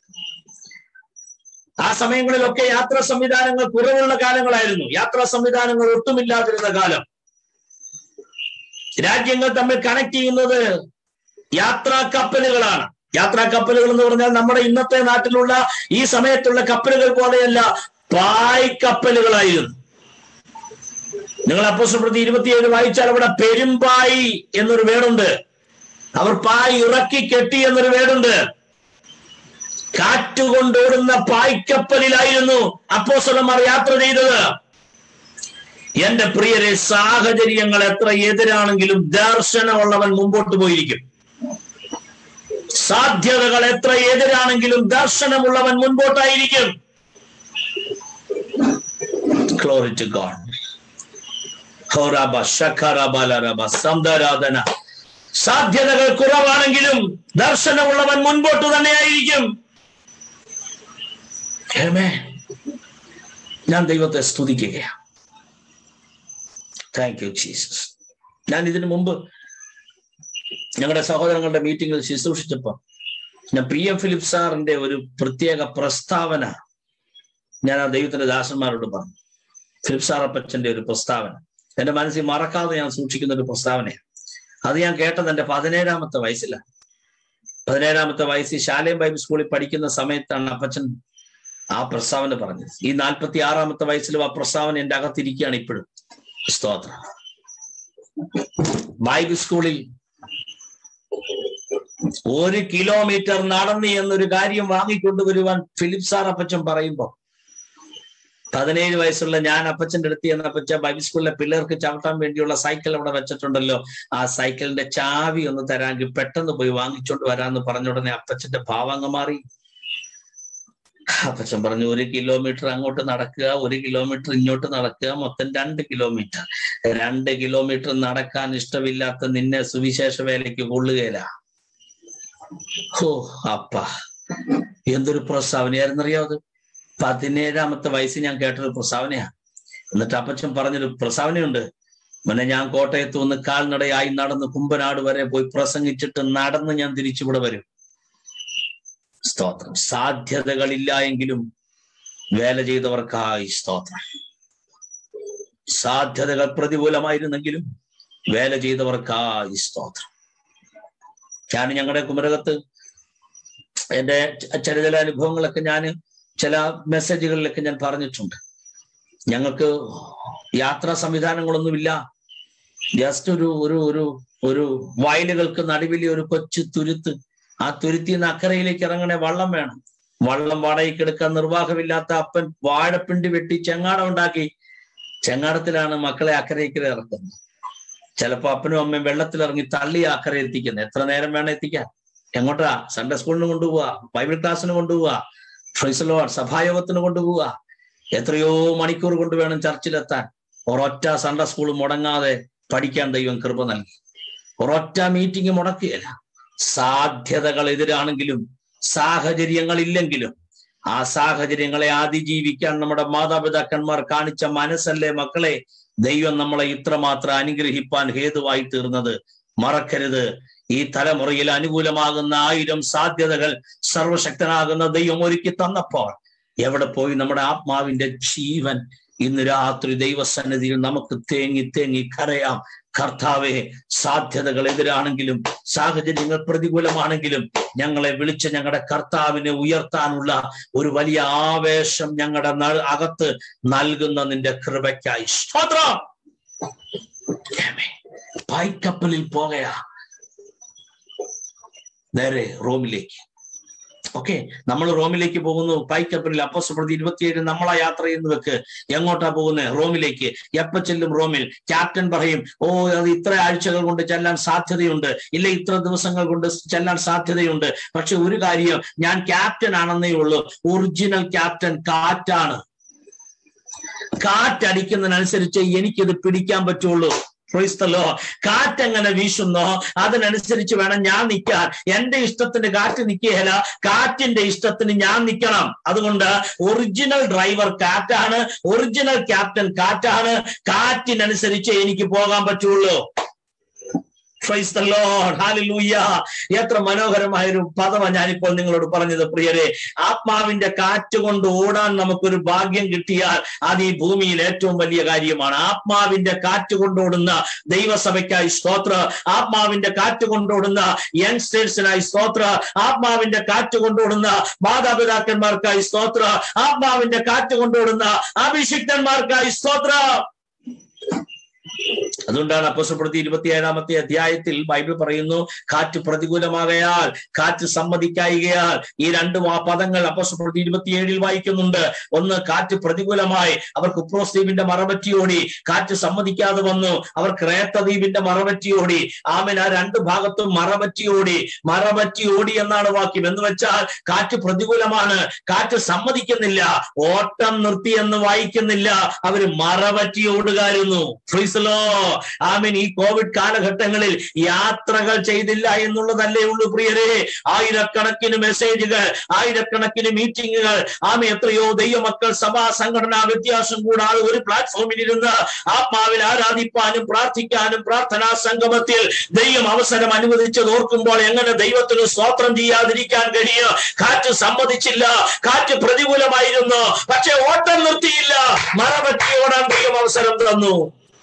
ആ സമയങ്ങളിലൊക്കെ യാത്രാ സംവിധാനങ്ങൾ കുറവുള്ള കാലങ്ങളായിരുന്നു യാത്രാ സംവിധാനങ്ങൾ ഒട്ടുമില്ലാതിരുന്ന കാലം രാജ്യങ്ങൾ തമ്മിൽ കണക്ട് ചെയ്യുന്നത് യാത്രാ കപ്പലുകളാണ് യാത്രാ കപ്പലുകൾ എന്ന് പറഞ്ഞാൽ നമ്മുടെ ഇന്നത്തെ നാട്ടിലുള്ള ഈ സമയത്തുള്ള കപ്പലുകൾ പോലെയല്ല പായ് കപ്പലുകളായിരുന്നു നിങ്ങൾ അപ്പോസ്തലപ്രതി ഇരുപത്തിയേഴ് വായിച്ചാൽ അവിടെ പെരുമ്പായി എന്നൊരു വേടുണ്ട് അവർ പായ് ഇറക്കി കെട്ടി എന്നൊരു വേടുണ്ട് കാറ്റുകൊണ്ടോടുന്ന പായ്ക്കപ്പലിലായിരുന്നു അപ്പോസ്തലന്മാർ യാത്ര ചെയ്തത് എന്റെ പ്രിയരെ സാഹചര്യങ്ങൾ എത്ര എതിരാണെങ്കിലും ദർശനമുള്ളവൻ മുമ്പോട്ട് പോയിരിക്കും സാധ്യതകൾ എത്ര എതിരാണെങ്കിലും ദർശനമുള്ളവൻ മുൻപോട്ടായിരിക്കും Glory to God. ഹോറാബ ശഖറബലറബ സന്ദരാധന സാധ്യതകൾ കുറവാണെങ്കിലും ദർശനമുള്ളവൻ മുൻപോട്ട് തന്നെയായിരിക്കും Amen. ഞാൻ ദൈവത്തെ സ്തുതിക്കുകയാണ് താങ്ക് യു ജീസസ് ഞാൻ ഇതിനു മുമ്പ് ഞങ്ങളുടെ സഹോദരങ്ങളുടെ മീറ്റിംഗിൽ ശുശ്രൂഷിച്ചപ്പോൾ ഞാൻ പി എം ഫിലിപ്പ് സാറിന്റെ ഒരു പ്രത്യേക പ്രസ്താവന ഞാൻ ആ ദൈവത്തിന്റെ ദാസന്മാരോട് പറഞ്ഞു ഫിലിപ്പ് സാർ അപ്പച്ചന്റെ ഒരു പ്രസ്താവന എന്റെ മനസ്സിൽ മറക്കാതെ ഞാൻ സൂക്ഷിക്കുന്ന ഒരു പ്രസ്താവനയാണ് അത് ഞാൻ കേട്ടത് എന്റെ പതിനേഴാമത്തെ വയസ്സിലാണ് പതിനേഴാമത്തെ വയസ്സിൽ ശാലയം ബൈബിൾ സ്കൂളിൽ പഠിക്കുന്ന സമയത്താണ് അപ്പച്ചൻ ആ പ്രസ്താവന പറഞ്ഞത് ഈ നാൽപ്പത്തി ആറാമത്തെ വയസ്സിലും ആ പ്രസ്താവന എന്റെ അകത്തിരിക്കുകയാണ് ഇപ്പോഴും സ്തോത്രം ബൈബിൾ സ്കൂളിൽ ഒരു കിലോമീറ്റർ നടന്ന് എന്നൊരു കാര്യം വാങ്ങിക്കൊണ്ടുവരുവാൻ ഫിലിപ്പ് സാർ അപ്പച്ചൻ പറയുമ്പോ പതിനേഴ് വയസ്സുള്ള ഞാൻ അപ്പച്ചന്റെ അടുത്ത് ചെന്ന അപ്പച്ച ബൈബിൾ സ്കൂളിലെ പിള്ളേർക്ക് ചവിട്ടാൻ വേണ്ടിയുള്ള സൈക്കിൾ അവിടെ വെച്ചിട്ടുണ്ടല്ലോ ആ സൈക്കിളിന്റെ ചാവി ഒന്ന് തരാമെങ്കിൽ പെട്ടെന്ന് പോയി വാങ്ങിച്ചോണ്ട് വരാന്ന് പറഞ്ഞ ഉടനെ അപ്പച്ചന്റെ ഭാവങ്ങ് മാറി അപ്പച്ചൻ പറഞ്ഞു ഒരു കിലോമീറ്റർ അങ്ങോട്ട് നടക്കുക ഒരു കിലോമീറ്റർ ഇങ്ങോട്ട് നടക്കുക മൊത്തം രണ്ട് കിലോമീറ്റർ രണ്ട് കിലോമീറ്റർ നടക്കാൻ ഇഷ്ടമില്ലാത്ത നിന്നെ സുവിശേഷ വേലയ്ക്ക് കൊള്ളുകയില്ല ഓ അപ്പ എന്തൊരു പ്രസ്താവനയായിരുന്നറിയോ അത് പതിനേഴാമത്തെ വയസ്സിൽ ഞാൻ കേട്ടൊരു പ്രസ്താവനയാ എന്നിട്ട് അപ്പച്ചൻ പറഞ്ഞൊരു പ്രസ്താവനയുണ്ട് പിന്നെ ഞാൻ കോട്ടയത്ത് വന്ന് കാൽനടയായി നടന്ന് കുമ്പനാട് വരെ പോയി പ്രസംഗിച്ചിട്ട് നടന്ന് ഞാൻ തിരിച്ചിവിടെ വരും സ്തോത്രം സാധ്യതകളില്ല എങ്കിലും വേല ചെയ്തവർക്കായി സ്തോത്രം സാധ്യതകൾ പ്രതികൂലമായിരുന്നെങ്കിലും വേല ചെയ്തവർക്കായി സ്തോത്രം ഞാൻ ഞങ്ങളുടെ കുമരകത്ത് എന്റെ ചില ചില അനുഭവങ്ങളൊക്കെ ഞാൻ ചില മെസ്സേജുകളിലൊക്കെ ഞാൻ പറഞ്ഞിട്ടുണ്ട് ഞങ്ങൾക്ക് യാത്രാ സംവിധാനങ്ങളൊന്നുമില്ല ജസ്റ്റ് ഒരു ഒരു ഒരു ഒരു വയലുകൾക്ക് നടുവിലെ ഒരു കൊച്ചു തുരുത്ത് ആ തുരുത്തിൽ നിന്ന് അക്കരയിലേക്ക് ഇറങ്ങണേ വള്ളം വേണം വള്ളം വാടകയ്ക്ക് എടുക്കാൻ നിർവാഹമില്ലാത്ത അപ്പൻ വാഴപ്പിണ്ടി വെട്ടി ചെങ്ങാടം ഉണ്ടാക്കി ചെങ്ങാടത്തിലാണ് മക്കളെ അക്കരയ്ക്ക് ഇറക്കുന്നത് ചിലപ്പോ അപ്പനും അമ്മയും വെള്ളത്തിലിറങ്ങി തള്ളി അക്കരെ എത്തിക്കുന്നത് എത്ര നേരം വേണം എത്തിക്കാൻ എങ്ങോട്ടാ സൺഡേ സ്കൂളിന് കൊണ്ടുപോവാ ബൈബിൾ ക്ലാസ്സിന് കൊണ്ടുപോവാ ഫ്രൈസലോ സഭായോഗത്തിന് കൊണ്ടുപോവുക എത്രയോ മണിക്കൂർ കൊണ്ട് വേണം ചർച്ചിലെത്താൻ ഒരൊറ്റ സൺഡേ സ്കൂൾ മുടങ്ങാതെ പഠിക്കാൻ ദൈവം കൃപ നൽകി ഒരൊറ്റ മീറ്റിംഗ് മുടക്കുകയില്ല സാധ്യതകൾ എതിരാണെങ്കിലും സാഹചര്യങ്ങൾ ഇല്ലെങ്കിലും ആ സാഹചര്യങ്ങളെ അതിജീവിക്കാൻ നമ്മുടെ മാതാപിതാക്കന്മാർ കാണിച്ച മനസ്സല്ലേ മക്കളെ ദൈവം നമ്മളെ ഇത്രമാത്രം അനുഗ്രഹിപ്പാൻ ഹേതുവായി തീർന്നത് മറക്കരുത് ഈ തലമുറയിൽ അനുകൂലമാകുന്ന ആയിരം സാധ്യതകൾ സർവശക്തനാകുന്ന ദൈവം ഒരുക്കി തന്നപ്പോൾ എവിടെ പോയി നമ്മുടെ ആത്മാവിന്റെ ജീവൻ ഇന്ന് രാത്രി ദൈവസന്നിധിയിൽ നമുക്ക് തേങ്ങി തേങ്ങി കരയാം കർത്താവെ സാധ്യതകൾ എതിരാണെങ്കിലും സാഹചര്യങ്ങൾ പ്രതികൂലമാണെങ്കിലും ഞങ്ങളെ വിളിച്ച് ഞങ്ങളുടെ കർത്താവിനെ ഉയർത്താനുള്ള ഒരു വലിയ ആവേശം ഞങ്ങളുടെ ന- അകത്ത് നൽകുന്ന നിന്റെ കൃപയ്ക്കായി സ്തോത്രം പായ്ക്കപ്പലിൽ പോകയാ നേരെ റോമിലേക്ക് ഓക്കെ നമ്മൾ റോമിലേക്ക് പോകുന്നു പായ്ക്കപ്പലിൽ അപ്പോസ്തലപ്രവൃത്തി ഇരുപത്തിയേഴ് നമ്മളാ യാത്ര ചെയ്യുന്ന വെക്ക് എങ്ങോട്ടാ പോകുന്നത് റോമിലേക്ക് എപ്പ ചെല്ലും റോമിൽ ക്യാപ്റ്റൻ പറയും ഓ അത് ഇത്ര ആഴ്ചകൾ കൊണ്ട് ചെല്ലാൻ സാധ്യതയുണ്ട് ഇല്ല ഇത്ര ദിവസങ്ങൾ കൊണ്ട് ചെല്ലാൻ സാധ്യതയുണ്ട് പക്ഷെ ഒരു കാര്യം ഞാൻ ക്യാപ്റ്റൻ ആണെന്നേ ഉള്ളൂ ഒറിജിനൽ ക്യാപ്റ്റൻ കാറ്റാണ് കാറ്റടിക്കുന്നതിനനുസരിച്ച് എനിക്കിത് പിടിക്കാൻ പറ്റുള്ളൂ ക്രൈസ്തലോ കാറ്റെങ്ങനെ വീശുന്നോ അതിനനുസരിച്ച് വേണം ഞാൻ നിൽക്കാൻ എന്റെ ഇഷ്ടത്തിന് കാറ്റ് നിൽക്കുകയല്ല കാറ്റിന്റെ ഇഷ്ടത്തിന് ഞാൻ നിൽക്കണം അതുകൊണ്ട് ഒറിജിനൽ ഡ്രൈവർ കാറ്റാണ് ഒറിജിനൽ ക്യാപ്റ്റൻ കാറ്റാണ് കാറ്റിനനുസരിച്ച് എനിക്ക് പോകാൻ പറ്റുള്ളൂ Praise the Lord. Hallelujah. എത്ര മനോഹരമായ ഒരു പദമാണ് ഞാനിപ്പോൾ നിങ്ങളോട് പറഞ്ഞത് പ്രിയരെ ആത്മാവിന്റെ കാറ്റ് കൊണ്ട് ഓടാൻ നമുക്കൊരു ഭാഗ്യം കിട്ടിയാൽ അത് ഈ ഭൂമിയിൽ ഏറ്റവും വലിയ കാര്യമാണ് ആത്മാവിന്റെ കാറ്റ് കൊണ്ടോടുന്ന ദൈവസഭയ്ക്കായി സ്തോത്ര ആത്മാവിന്റെ കാറ്റ് കൊണ്ടോടുന്ന യങ്സ്റ്റേഴ്സിനായി സ്തോത്ര ആത്മാവിന്റെ കാറ്റ് കൊണ്ടോടുന്ന മാതാപിതാക്കന്മാർക്കായി സ്തോത്ര ആത്മാവിന്റെ കാറ്റ് കൊണ്ടോടുന്ന അഭിഷിക്തന്മാർക്കായി സ്തോത്ര അതുകൊണ്ടാണ് അപ്പസ്വപ്പെടുത്തി ഇരുപത്തിയേഴാമത്തെ അധ്യായത്തിൽ ബൈബിൾ പറയുന്നു കാറ്റ് പ്രതികൂലമാകയാൽ കാറ്റ് സമ്മതിക്കായികയാൽ ഈ രണ്ട് ആ പദങ്ങൾ അപ്പസ്വപ്പെടുത്തി ഇരുപത്തിയേഴിൽ വായിക്കുന്നുണ്ട് ഒന്ന് കാറ്റ് പ്രതികൂലമായി അവർ കുപ്രോസ് ദ്വീപിന്റെ മറപറ്റി ഓടി കാറ്റ് സമ്മതിക്കാതെ വന്നു അവർ ക്രേത്ത ദ്വീപിന്റെ മറപറ്റി ഓടി ആമൻ ആ രണ്ട് ഭാഗത്തും മറപറ്റി ഓടി മറപറ്റി ഓടി എന്നാണ് വാക്യം എന്ന് വെച്ചാൽ കാറ്റ് പ്രതികൂലമാണ് കാറ്റ് സമ്മതിക്കുന്നില്ല ഓട്ടം നിർത്തി എന്ന് വായിക്കുന്നില്ല അവര് മറപറ്റി ഓടുകാരുന്നു ഫ്രീസലോ ആമീൻ ഈ കോവിഡ് കാലഘട്ടങ്ങളിൽ യാത്രകൾ ചെയ്തില്ല എന്നുള്ളതല്ലേ ഉള്ളൂ പ്രിയരെ ആയിരക്കണക്കിന് മെസ്സേജുകൾ ആയിരക്കണക്കിന് മീറ്റിങ്ങുകൾ ആമ എത്രയോ ദൈവമക്കൾ സഭാ സംഘടനാ വ്യത്യാസം കൂടാതെ ഒരു പ്ലാറ്റ്ഫോമിൽ ഇരുന്ന് ആത്മാവിൽ ആരാധിപ്പാനും പ്രാർത്ഥിക്കാനും പ്രാർത്ഥനാ സംഗമത്തിൽ ദൈവം അവസരം അനുവദിച്ചത് ഓർക്കുമ്പോൾ എങ്ങനെ ദൈവത്തിന് സ്തോത്രം ചെയ്യാതിരിക്കാൻ കഴിയും കാറ്റ് സമ്മതിച്ചില്ല കാറ്റ് പ്രതികൂലമായിരുന്നു പക്ഷെ ഓട്ടം നിർത്തിയില്ല മറപറ്റി ഓടാൻ ദൈവം അവസരം തന്നു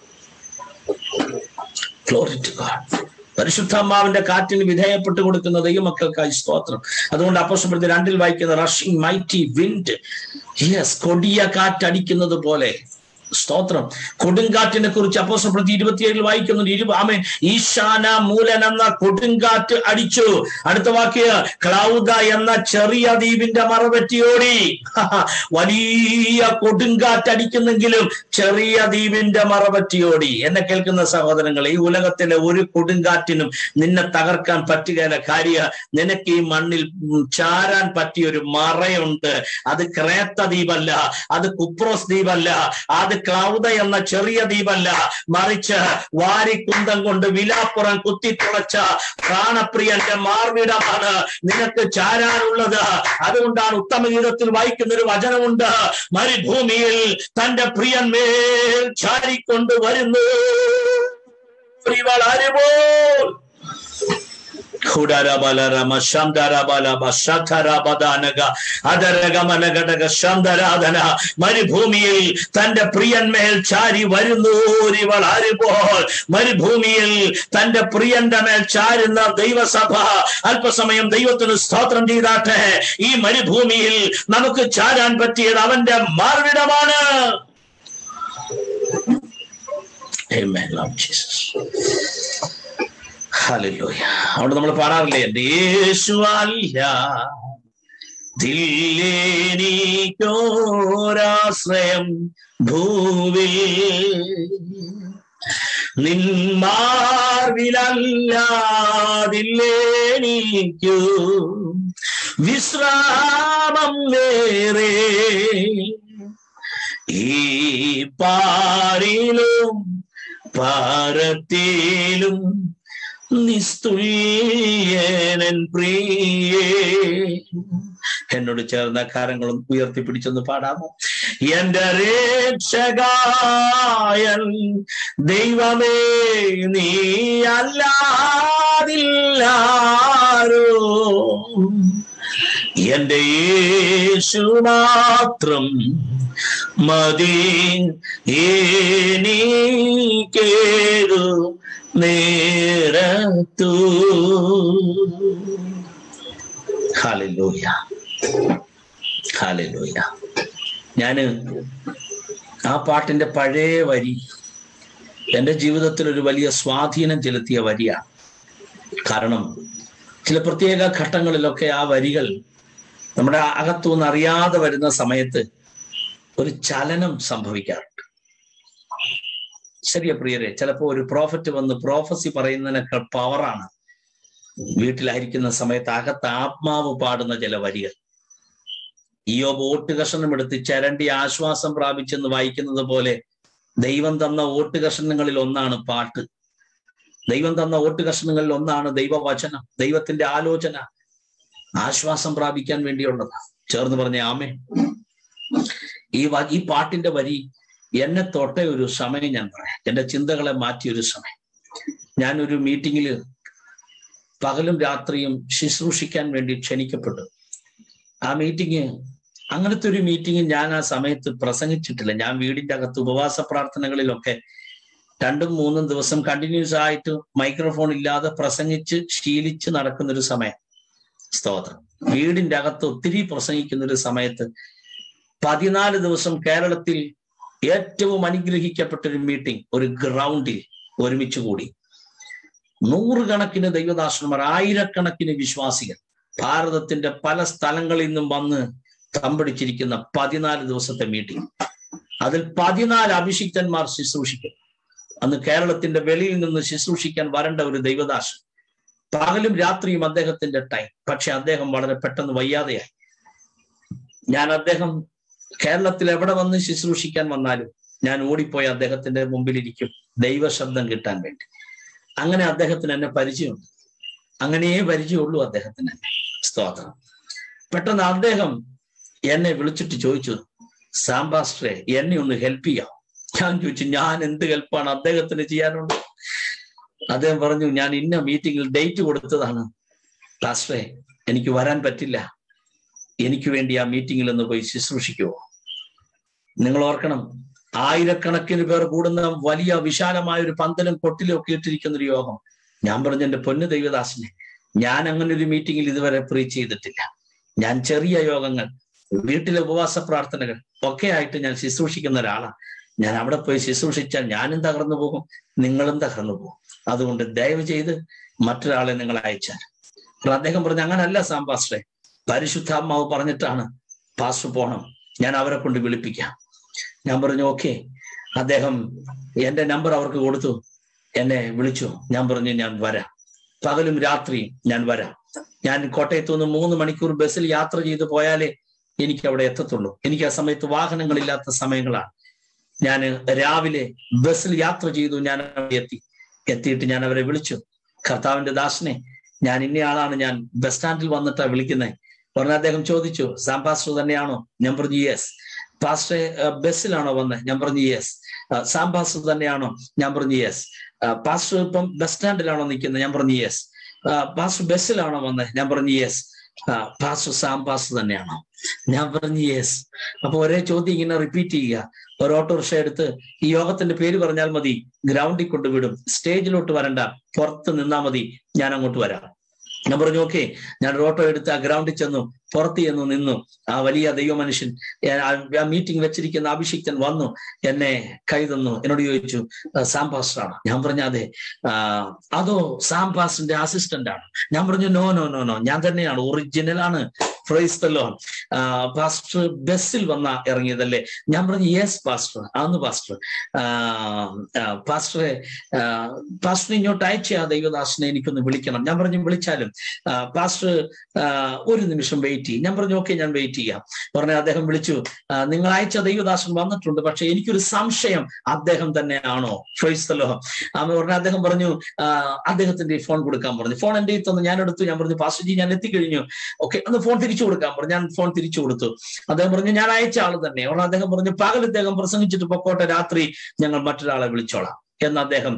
Glory to God. പരിശുദ്ധാത്മാവിന്റെ കാറ്റിന് വിധേയപ്പെട്ട് കൊടുക്കുന്ന ദൈവമക്കൾക്കായി സ്തോത്രം അതുകൊണ്ട് അപ്പോസ്റ്റപ്പെടുത്തി രണ്ടിൽ വായിക്കുന്ന റഷിംഗ് മൈറ്റി വിൻഡ് യെസ് കൊടിയ കാറ്റടിക്കുന്നത് പോലെ സ്തോത്രം കൊടുങ്കാറ്റിനെ കുറിച്ച് അപ്പോസ്റ്റപ്പെടുത്തി ഇരുപത്തിയേഴിൽ വായിക്കുന്നുണ്ട് ഇരു ആമേൻ ഈശാന മൂലൻ എന്ന കൊടുങ്കാറ്റ് അടിച്ചു അടുത്ത വാക്യ ക്ലൗദ എന്ന ചെറിയ ദ്വീപിന്റെ മറപറ്റിയോടി വലിയ കൊടുങ്കാറ്റ് അടിക്കുന്നെങ്കിലും ചെറിയ ദ്വീപിന്റെ മറപറ്റിയോടി എന്നെ കേൾക്കുന്ന സഹോദരങ്ങൾ ഈ ഉലകത്തിലെ ഒരു കൊടുങ്കാറ്റിനും നിന്നെ തകർക്കാൻ പറ്റുകയില്ല കാര്യ നിനക്ക് ഈ മണ്ണിൽ ഉം ചാരാൻ പറ്റിയ ഒരു മറയുണ്ട് അത് ക്രേത്ത ദ്വീപല്ല അത് കുപ്രോസ് ദ്വീപല്ല അത് ക്ലൗദ എന്ന ചെറിയ ദ്വീപല്ല മറിച്ച് വാരിക്കുന്തം കൊണ്ട് വിലാപ്പുറം കുത്തിത്തുളച്ച പ്രാണപ്രിയന്റെ മാർവിടമാണ് നിനക്ക് ചാരാനുള്ളത് അതുകൊണ്ടാണ് ഉത്തമഗീതത്തിൽ വായിക്കുന്ന ഒരു വചനമുണ്ട് മരുഭൂമിയിൽ തന്റെ പ്രിയന്മേൽ ചാരിക്കൊണ്ട് വരുന്നു ഇവൾ ആരുപോൽ ഹുഡരബലരമ ശാന്തരബലബ ശധരബദാനക അധരഗമനഘടക ശാന്തരാധന മരുഭൂമിയിൽ തന്റെ പ്രിയന്മേൽ ചാരി വരുന്നു ഇവൾ ആരുപോൽ മരുഭൂമിയിൽ തന്റെ പ്രിയന്റെ മേൽ ചാരുന്ന ദൈവസഭ അല്പസമയം ദൈവത്തിന് സ്തോത്രം ചെയ്താട്ടെ ഈ മരുഭൂമിയിൽ നമുക്ക് ചാരാൻ പറ്റിയത് അവന്റെ മാർവിടമാണ് Amen, Lord Jesus. ഹല്ലേലൂയ അവിടെ നമ്മൾ പാടാറില്ലേ എന്റെ യേശു അല്ല ദില്ലേനിക്കോരാശ്രയം ഭൂവിൽ നിന്മാർവിലല്ലാതില്ലേനിക്കു വിശ്രാമം വേറെ ഈ പാരിലും പാരത്തിലും നിസ്തുല്യനൻ പ്രിയേ എന്നോട് ചേർന്ന കാരങ്ങളും ഉയർത്തിപ്പിടിച്ചൊന്ന് പാടാമോ എന്റെ രക്ഷകായൻ ദൈവമേ നീ അല്ലാതില്ലാരോ എന്റെ യേശു മാത്രം മതി എനിക്കേതു നേരത്തു ഹാലൂയ ഹാലൂയ ഞാന് ആ പാട്ടിന്റെ പഴയ വരി എൻ്റെ ജീവിതത്തിൽ ഒരു വലിയ സ്വാധീനം ചെലുത്തിയ വരിയാണ് കാരണം ചില പ്രത്യേക ഘട്ടങ്ങളിലൊക്കെ ആ വരികൾ നമ്മുടെ അകത്തുനിന്ന് അറിയാതെ വരുന്ന സമയത്ത് ഒരു ചലനം സംഭവിക്കാറുണ്ട് ശരിയ പ്രിയരെ ചിലപ്പോ ഒരു പ്രോഫറ്റ് വന്ന് പ്രോഫസി പറയുന്നതിനേക്കാൾ പവറാണ് വീട്ടിലായിരിക്കുന്ന സമയത്ത് അകത്ത് ആത്മാവ് പാടുന്ന ചില വരികൾ ഈയോ വോട്ട് കഷണം എടുത്ത് ചരണ്ടി ആശ്വാസം പ്രാപിച്ചെന്ന് വായിക്കുന്നത് പോലെ ദൈവം തന്ന വോട്ട് കഷണങ്ങളിൽ ഒന്നാണ് പാട്ട് ദൈവം തന്ന വോട്ട് കഷണങ്ങളിൽ ഒന്നാണ് ദൈവവചനം ദൈവത്തിന്റെ ആലോചന ആശ്വാസം പ്രാപിക്കാൻ വേണ്ടിയുള്ളതാ ചേർന്ന് പറഞ്ഞ ആമേ ഈ വ- ഈ പാട്ടിന്റെ വരി എന്നെ തൊട്ട ഒരു സമയം ഞാൻ പറയാം എന്റെ ചിന്തകളെ മാറ്റിയ ഒരു സമയം ഞാൻ ഒരു മീറ്റിങ്ങിൽ പകലും രാത്രിയും ശുശ്രൂഷിക്കാൻ വേണ്ടി ക്ഷണിക്കപ്പെട്ടു ആ മീറ്റിംഗ് അങ്ങനത്തെ ഒരു മീറ്റിംഗ് ഞാൻ ആ സമയത്ത് പ്രസംഗിച്ചിട്ടില്ല ഞാൻ വീടിന്റെ അകത്ത് ഉപവാസ പ്രാർത്ഥനകളിലൊക്കെ രണ്ടും മൂന്നും ദിവസം കണ്ടിന്യൂസ് ആയിട്ട് മൈക്രോഫോൺ ഇല്ലാതെ പ്രസംഗിച്ച് ശീലിച്ച് നടക്കുന്ന ഒരു സമയം സ്തോത്രം വീടിന്റെ അകത്ത് ഒത്തിരി പ്രസംഗിക്കുന്ന ഒരു സമയത്ത് പതിനാല് ദിവസം കേരളത്തിൽ ഏറ്റവും അനുഗ്രഹിക്കപ്പെട്ട ഒരു മീറ്റിംഗ് ഒരു ഗ്രൗണ്ടിൽ ഒരുമിച്ച് കൂടി നൂറുകണക്കിന് ദൈവദാസന്മാർ ആയിരക്കണക്കിന് വിശ്വാസികൾ ഭാരതത്തിന്റെ പല സ്ഥലങ്ങളിൽ നിന്നും വന്ന് തമ്പടിച്ചിരിക്കുന്ന പതിനാല് ദിവസത്തെ മീറ്റിംഗ് അതിൽ പതിനാല് അഭിഷിക്തന്മാർ ശുശ്രൂഷിക്കും അന്ന് കേരളത്തിന്റെ വെളിയിൽ നിന്ന് ശുശ്രൂഷിക്കാൻ വരേണ്ട ഒരു ദൈവദാസൻ പകലും രാത്രിയും അദ്ദേഹത്തിന്റെ ടൈം പക്ഷെ അദ്ദേഹം വളരെ പെട്ടെന്ന് വയ്യാതെയായി ഞാൻ അദ്ദേഹം കേരളത്തിൽ എവിടെ വന്ന് ശുശ്രൂഷിക്കാൻ വന്നാലും ഞാൻ ഓടിപ്പോയി അദ്ദേഹത്തിന്റെ മുമ്പിലിരിക്കും ദൈവശബ്ദം കിട്ടാൻ വേണ്ടി അങ്ങനെ അദ്ദേഹത്തിന് എന്നെ പരിചയമുണ്ട് അങ്ങനെയേ പരിചയമുള്ളൂ അദ്ദേഹത്തിന് എന്നെ സ്തോത്രം പെട്ടെന്ന് അദ്ദേഹം എന്നെ വിളിച്ചിട്ട് ചോദിച്ചു സാംബാസ്ട്രെ എന്നെ ഒന്ന് ഹെൽപ്പ് ചെയ്യാം ഞാൻ ചോദിച്ചു ഞാൻ എന്ത് ഹെൽപ്പാണ് അദ്ദേഹത്തിന് ചെയ്യാനുള്ളത് അദ്ദേഹം പറഞ്ഞു ഞാൻ ഇന്ന മീറ്റിംഗിൽ ഡേറ്റ് കൊടുത്തതാണ് പാസ്റ്ററെ എനിക്ക് വരാൻ പറ്റില്ല എനിക്ക് വേണ്ടി ആ മീറ്റിംഗിൽ ഒന്ന് പോയി ശുശ്രൂഷിക്കുമോ നിങ്ങൾ ഓർക്കണം ആയിരക്കണക്കിന് പേർ കൂടുന്ന വലിയ വിശാലമായ ഒരു പന്തലും കൊട്ടിലും ഒക്കെ ഇട്ടിരിക്കുന്ന ഒരു യോഗം ഞാൻ പറഞ്ഞു എന്റെ പൊന്നു ദൈവദാസനെ ഞാൻ അങ്ങനെ ഒരു മീറ്റിംഗിൽ ഇതുവരെ പ്രീച്ച് ചെയ്തിട്ടില്ല ഞാൻ ചെറിയ യോഗങ്ങൾ വീട്ടിലെ ഉപവാസ പ്രാർത്ഥനകൾ ഒക്കെ ആയിട്ട് ഞാൻ ശുശ്രൂഷിക്കുന്ന ഒരാളാണ് ഞാൻ അവിടെ പോയി ശുശ്രൂഷിച്ചാൽ ഞാനും തകർന്നു പോകും നിങ്ങളും തകർന്നു പോകും അതുകൊണ്ട് ദയവ് ചെയ്ത് മറ്റൊരാളെ നിങ്ങൾ അയച്ചാൽ അപ്പോൾ അദ്ദേഹം പറഞ്ഞു അങ്ങനല്ല സാംപാസ്റ്ററെ പരിശുദ്ധാത്മാവ് പറഞ്ഞിട്ടാണ് പാസ്റ്റർ പോണം ഞാൻ അവരെ കൊണ്ട് വിളിപ്പിക്കാം ഞാൻ പറഞ്ഞു ഓക്കെ അദ്ദേഹം എന്റെ നമ്പർ അവർക്ക് കൊടുത്തു എന്നെ വിളിച്ചു ഞാൻ പറഞ്ഞു ഞാൻ വരാം പകലും രാത്രിയും ഞാൻ വരാം ഞാൻ കോട്ടയത്തു നിന്ന് മൂന്ന് മണിക്കൂർ ബസ്സിൽ യാത്ര ചെയ്ത് പോയാലേ എനിക്ക് അവിടെ എത്തത്തുള്ളൂ എനിക്ക് ആ സമയത്ത് വാഹനങ്ങളില്ലാത്ത സമയങ്ങളാണ് ഞാൻ രാവിലെ ബസ്സിൽ യാത്ര ചെയ്തു ഞാൻ അവിടെ എത്തി എത്തിയിട്ട് ഞാൻ അവരെ വിളിച്ചു കർത്താവിന്റെ ദാസനെ ഞാൻ ഇന്നയാളാണ് ഞാൻ ബസ് സ്റ്റാൻഡിൽ വന്നിട്ടാ വിളിക്കുന്നത് പറഞ്ഞ അദ്ദേഹം ചോദിച്ചു സാം പാസ്റ്റർ തന്നെയാണോ ഞാൻ പറഞ്ഞു യെസ് പാസ്റ്ററെ ബസ്സിലാണോ വന്നത് ഞാൻ പറഞ്ഞു യെസ് സാം പാസ്റ്റർ തന്നെയാണോ ഞാൻ പറഞ്ഞു യെസ് പാസ്റ്റർ ഇപ്പം ബസ് സ്റ്റാൻഡിലാണോ നിൽക്കുന്നത് ഞാൻ പറഞ്ഞു യെസ് പാസ്റ്റർ ബസ്സിലാണോ വന്നത് ഞാൻ പറഞ്ഞു യെസ് പാസ്റ്റർ സാം പാസ്റ്റർ തന്നെയാണോ ഞാൻ പറഞ്ഞു യെസ് അപ്പൊ ഒരേ ചോദ്യം ഇങ്ങനെ റിപ്പീറ്റ് ചെയ്യുക ഒരു ഓട്ടോറിക്ഷ എടുത്ത് ഈ യോഗത്തിന്റെ പേര് പറഞ്ഞാൽ മതി ഗ്രൗണ്ടിൽ കൊണ്ടുവിടും സ്റ്റേജിലോട്ട് വരണ്ട പുറത്ത് നിന്നാ മതി ഞാൻ അങ്ങോട്ട് വരാം ഞാൻ പറഞ്ഞു ഓക്കെ ഞാൻ ഒരു ഓട്ടോ എടുത്ത് ആ ഗ്രൗണ്ടിൽ ചെന്നു പുറത്ത് ചെന്നു നിന്നു ആ വലിയ ദൈവമനുഷ്യൻ ആ മീറ്റിംഗ് വെച്ചിരിക്കുന്ന അഭിഷിക്തൻ വന്നു എന്നെ കൈ തന്നു എന്നോട് ചോദിച്ചു സാം പാസ്റ്റർ ആണ് ഞാൻ പറഞ്ഞു അതെ അതോ സാം പാസ്റ്ററിന്റെ അസിസ്റ്റന്റ് ആണ് ഞാൻ പറഞ്ഞു നോ നോ നോ നോ ഞാൻ തന്നെയാണ് ഒറിജിനൽ ആണ് ഫ്രൈസ്തല്ലോ പാസ്റ്റർ ബസ്സിൽ വന്ന ഇറങ്ങിയതല്ലേ ഞാൻ പറഞ്ഞു യെസ് പാസ്റ്റർ ആന്ന് പാസ്റ്റർ പാസ്റ്ററെ പാസ്റ്റർ ഇങ്ങോട്ട് അയച്ച ആ ദൈവദാസനെ എനിക്കൊന്ന് വിളിക്കണം ഞാൻ പറഞ്ഞു വിളിച്ചാലും പാസ്റ്റർ ഒരു നിമിഷം വെയിറ്റ് ചെയ്യും ഞാൻ പറഞ്ഞു ഓക്കെ ഞാൻ വെയിറ്റ് ചെയ്യാം പറഞ്ഞ അദ്ദേഹം വിളിച്ചു നിങ്ങൾ അയച്ച ദൈവദാസൻ വന്നിട്ടുണ്ട് പക്ഷെ എനിക്കൊരു സംശയം അദ്ദേഹം തന്നെയാണോ ഫ്രൈസ്തല്ലോ അമ്മ പറഞ്ഞ അദ്ദേഹം പറഞ്ഞു അദ്ദേഹത്തിന്റെ ഫോൺ കൊടുക്കാൻ പറഞ്ഞു ഫോൺ എന്റെ തന്നു ഞാൻ എടുത്തു ഞാൻ പറഞ്ഞു പാസ്റ്റർജി ഞാൻ എത്തിക്കഴിഞ്ഞു ഓക്കെ അന്ന് ഫോൺ തിരിച്ചു കൊടുക്കാൻ പറഞ്ഞു ഞാൻ ഫോൺ തിരിച്ചു കൊടുത്തു അദ്ദേഹം പറഞ്ഞു ഞാൻ അയച്ച ആള് തന്നെ ഉടനെ അദ്ദേഹം പറഞ്ഞു പകൽ അദ്ദേഹം പ്രസംഗിച്ചിട്ട് പൊക്കോട്ടെ രാത്രി ഞങ്ങൾ മറ്റൊരാളെ വിളിച്ചോളാം എന്ന് അദ്ദേഹം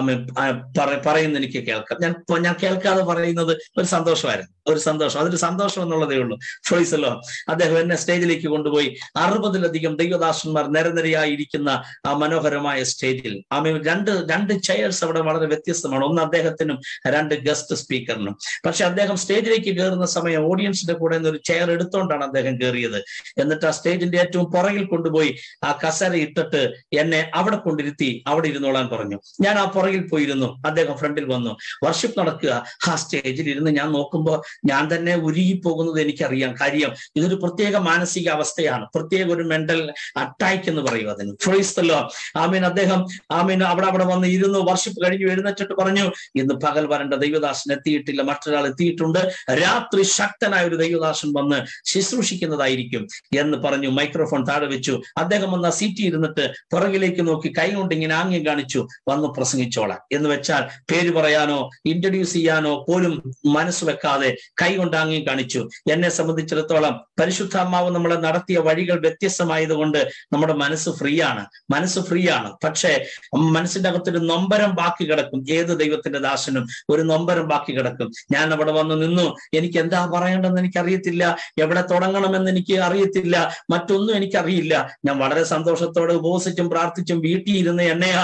പറയുന്ന എനിക്ക് കേൾക്കാം ഞാൻ ഞാൻ കേൾക്കാതെ പറയുന്നത് ഒരു സന്തോഷമായിരുന്നു ഒരു സന്തോഷം അതൊരു സന്തോഷം എന്നുള്ളതേ ഉള്ളൂ ഫ്രോയിസല്ലോ അദ്ദേഹം എന്നെ സ്റ്റേജിലേക്ക് കൊണ്ടുപോയി അറുപതിലധികം ദൈവദാസന്മാർ നിരനിരയായി ഇരിക്കുന്ന ആ മനോഹരമായ സ്റ്റേജിൽ ആമേ രണ്ട് രണ്ട് ചെയർസ് അവിടെ വളരെ വ്യത്യസ്തമാണ് ഒന്ന് അദ്ദേഹത്തിനും രണ്ട് ഗസ്റ്റ് സ്പീക്കറിനും പക്ഷെ അദ്ദേഹം സ്റ്റേജിലേക്ക് കയറുന്ന സമയം ഓഡിയൻസിന്റെ കൂടെ നിന്ന് ഒരു ചെയർ എടുത്തുകൊണ്ടാണ് അദ്ദേഹം കയറിയത് എന്നിട്ട് ആ സ്റ്റേജിന്റെ ഏറ്റവും പുറകിൽ കൊണ്ടുപോയി ആ കസര ഇട്ടിട്ട് എന്നെ അവിടെ കൊണ്ടിരുത്തി അവിടെ ഇരുന്നോളാൻ പറഞ്ഞു ഞാൻ ആ പുറകിൽ പോയിരുന്നു അദ്ദേഹം ഫ്രണ്ടിൽ വന്നു വർഷിപ്പ് നടക്കുക ആ സ്റ്റേജിൽ ഇരുന്ന് ഞാൻ നോക്കുമ്പോൾ ഞാൻ തന്നെ ഉരുകി പോകുന്നത് എനിക്കറിയാം കാര്യം ഇതൊരു പ്രത്യേക മാനസിക അവസ്ഥയാണ് പ്രത്യേക ഒരു മെന്റൽ അറ്റാക്ക് എന്ന് പറയും അതിന് ഫ്രോയിസ്തല്ലോ ആമീൻ അദ്ദേഹം ആമീൻ അവിടെ അവിടെ വന്ന് ഇരുന്നു വർഷിപ്പ് കഴിഞ്ഞു എഴുന്നേറ്റിട്ട് പറഞ്ഞു ഇന്ന് പകൽ വരേണ്ട ദൈവദാസൻ എത്തിയിട്ടില്ല മറ്റൊരാൾ എത്തിയിട്ടുണ്ട് രാത്രി ശക്തനായ ഒരു ദൈവദാസൻ വന്ന് ശുശ്രൂഷിക്കുന്നതായിരിക്കും എന്ന് പറഞ്ഞു മൈക്രോഫോൺ താഴെ വെച്ചു അദ്ദേഹം വന്ന സീറ്റിൽ ഇരുന്നിട്ട് പുറകിലേക്ക് നോക്കി കൈ കൊണ്ട് ഇങ്ങനെ ആംഗ്യം കാണിച്ചു വന്ന് പ്രസംഗിച്ചോളാം എന്ന് വെച്ചാൽ പേര് പറയാനോ ഇൻട്രൊഡ്യൂസ് ചെയ്യാനോ പോലും മനസ്സ് വെക്കാതെ കൈ കൊണ്ട് ആംഗ്യം കാണിച്ചു എന്നെ സംബന്ധിച്ചിടത്തോളം പരിശുദ്ധാത്മാവ് നമ്മളെ നടത്തിയ വഴികൾ വ്യത്യസ്തമായതുകൊണ്ട് നമ്മുടെ മനസ്സ് ഫ്രീ ആണ് മനസ്സ് ഫ്രീ ആണ് പക്ഷേ മനസ്സിന്റെ അകത്തൊരു നൊമ്പരം ബാക്കി കിടക്കും ഏത് ദൈവത്തിന്റെ ദാസനും ഒരു നൊമ്പരം ബാക്കി കിടക്കും ഞാൻ അവിടെ വന്ന് നിന്നു എനിക്ക് എന്താ പറയേണ്ടതെന്ന് എനിക്ക് അറിയത്തില്ല എവിടെ തുടങ്ങണമെന്ന് എനിക്ക് അറിയത്തില്ല മറ്റൊന്നും എനിക്കറിയില്ല ഞാൻ വളരെ സന്തോഷത്തോടെ ഉപവസിച്ചും പ്രാർത്ഥിച്ചും വീട്ടിൽ ഇരുന്ന് എന്നെയാ ഈ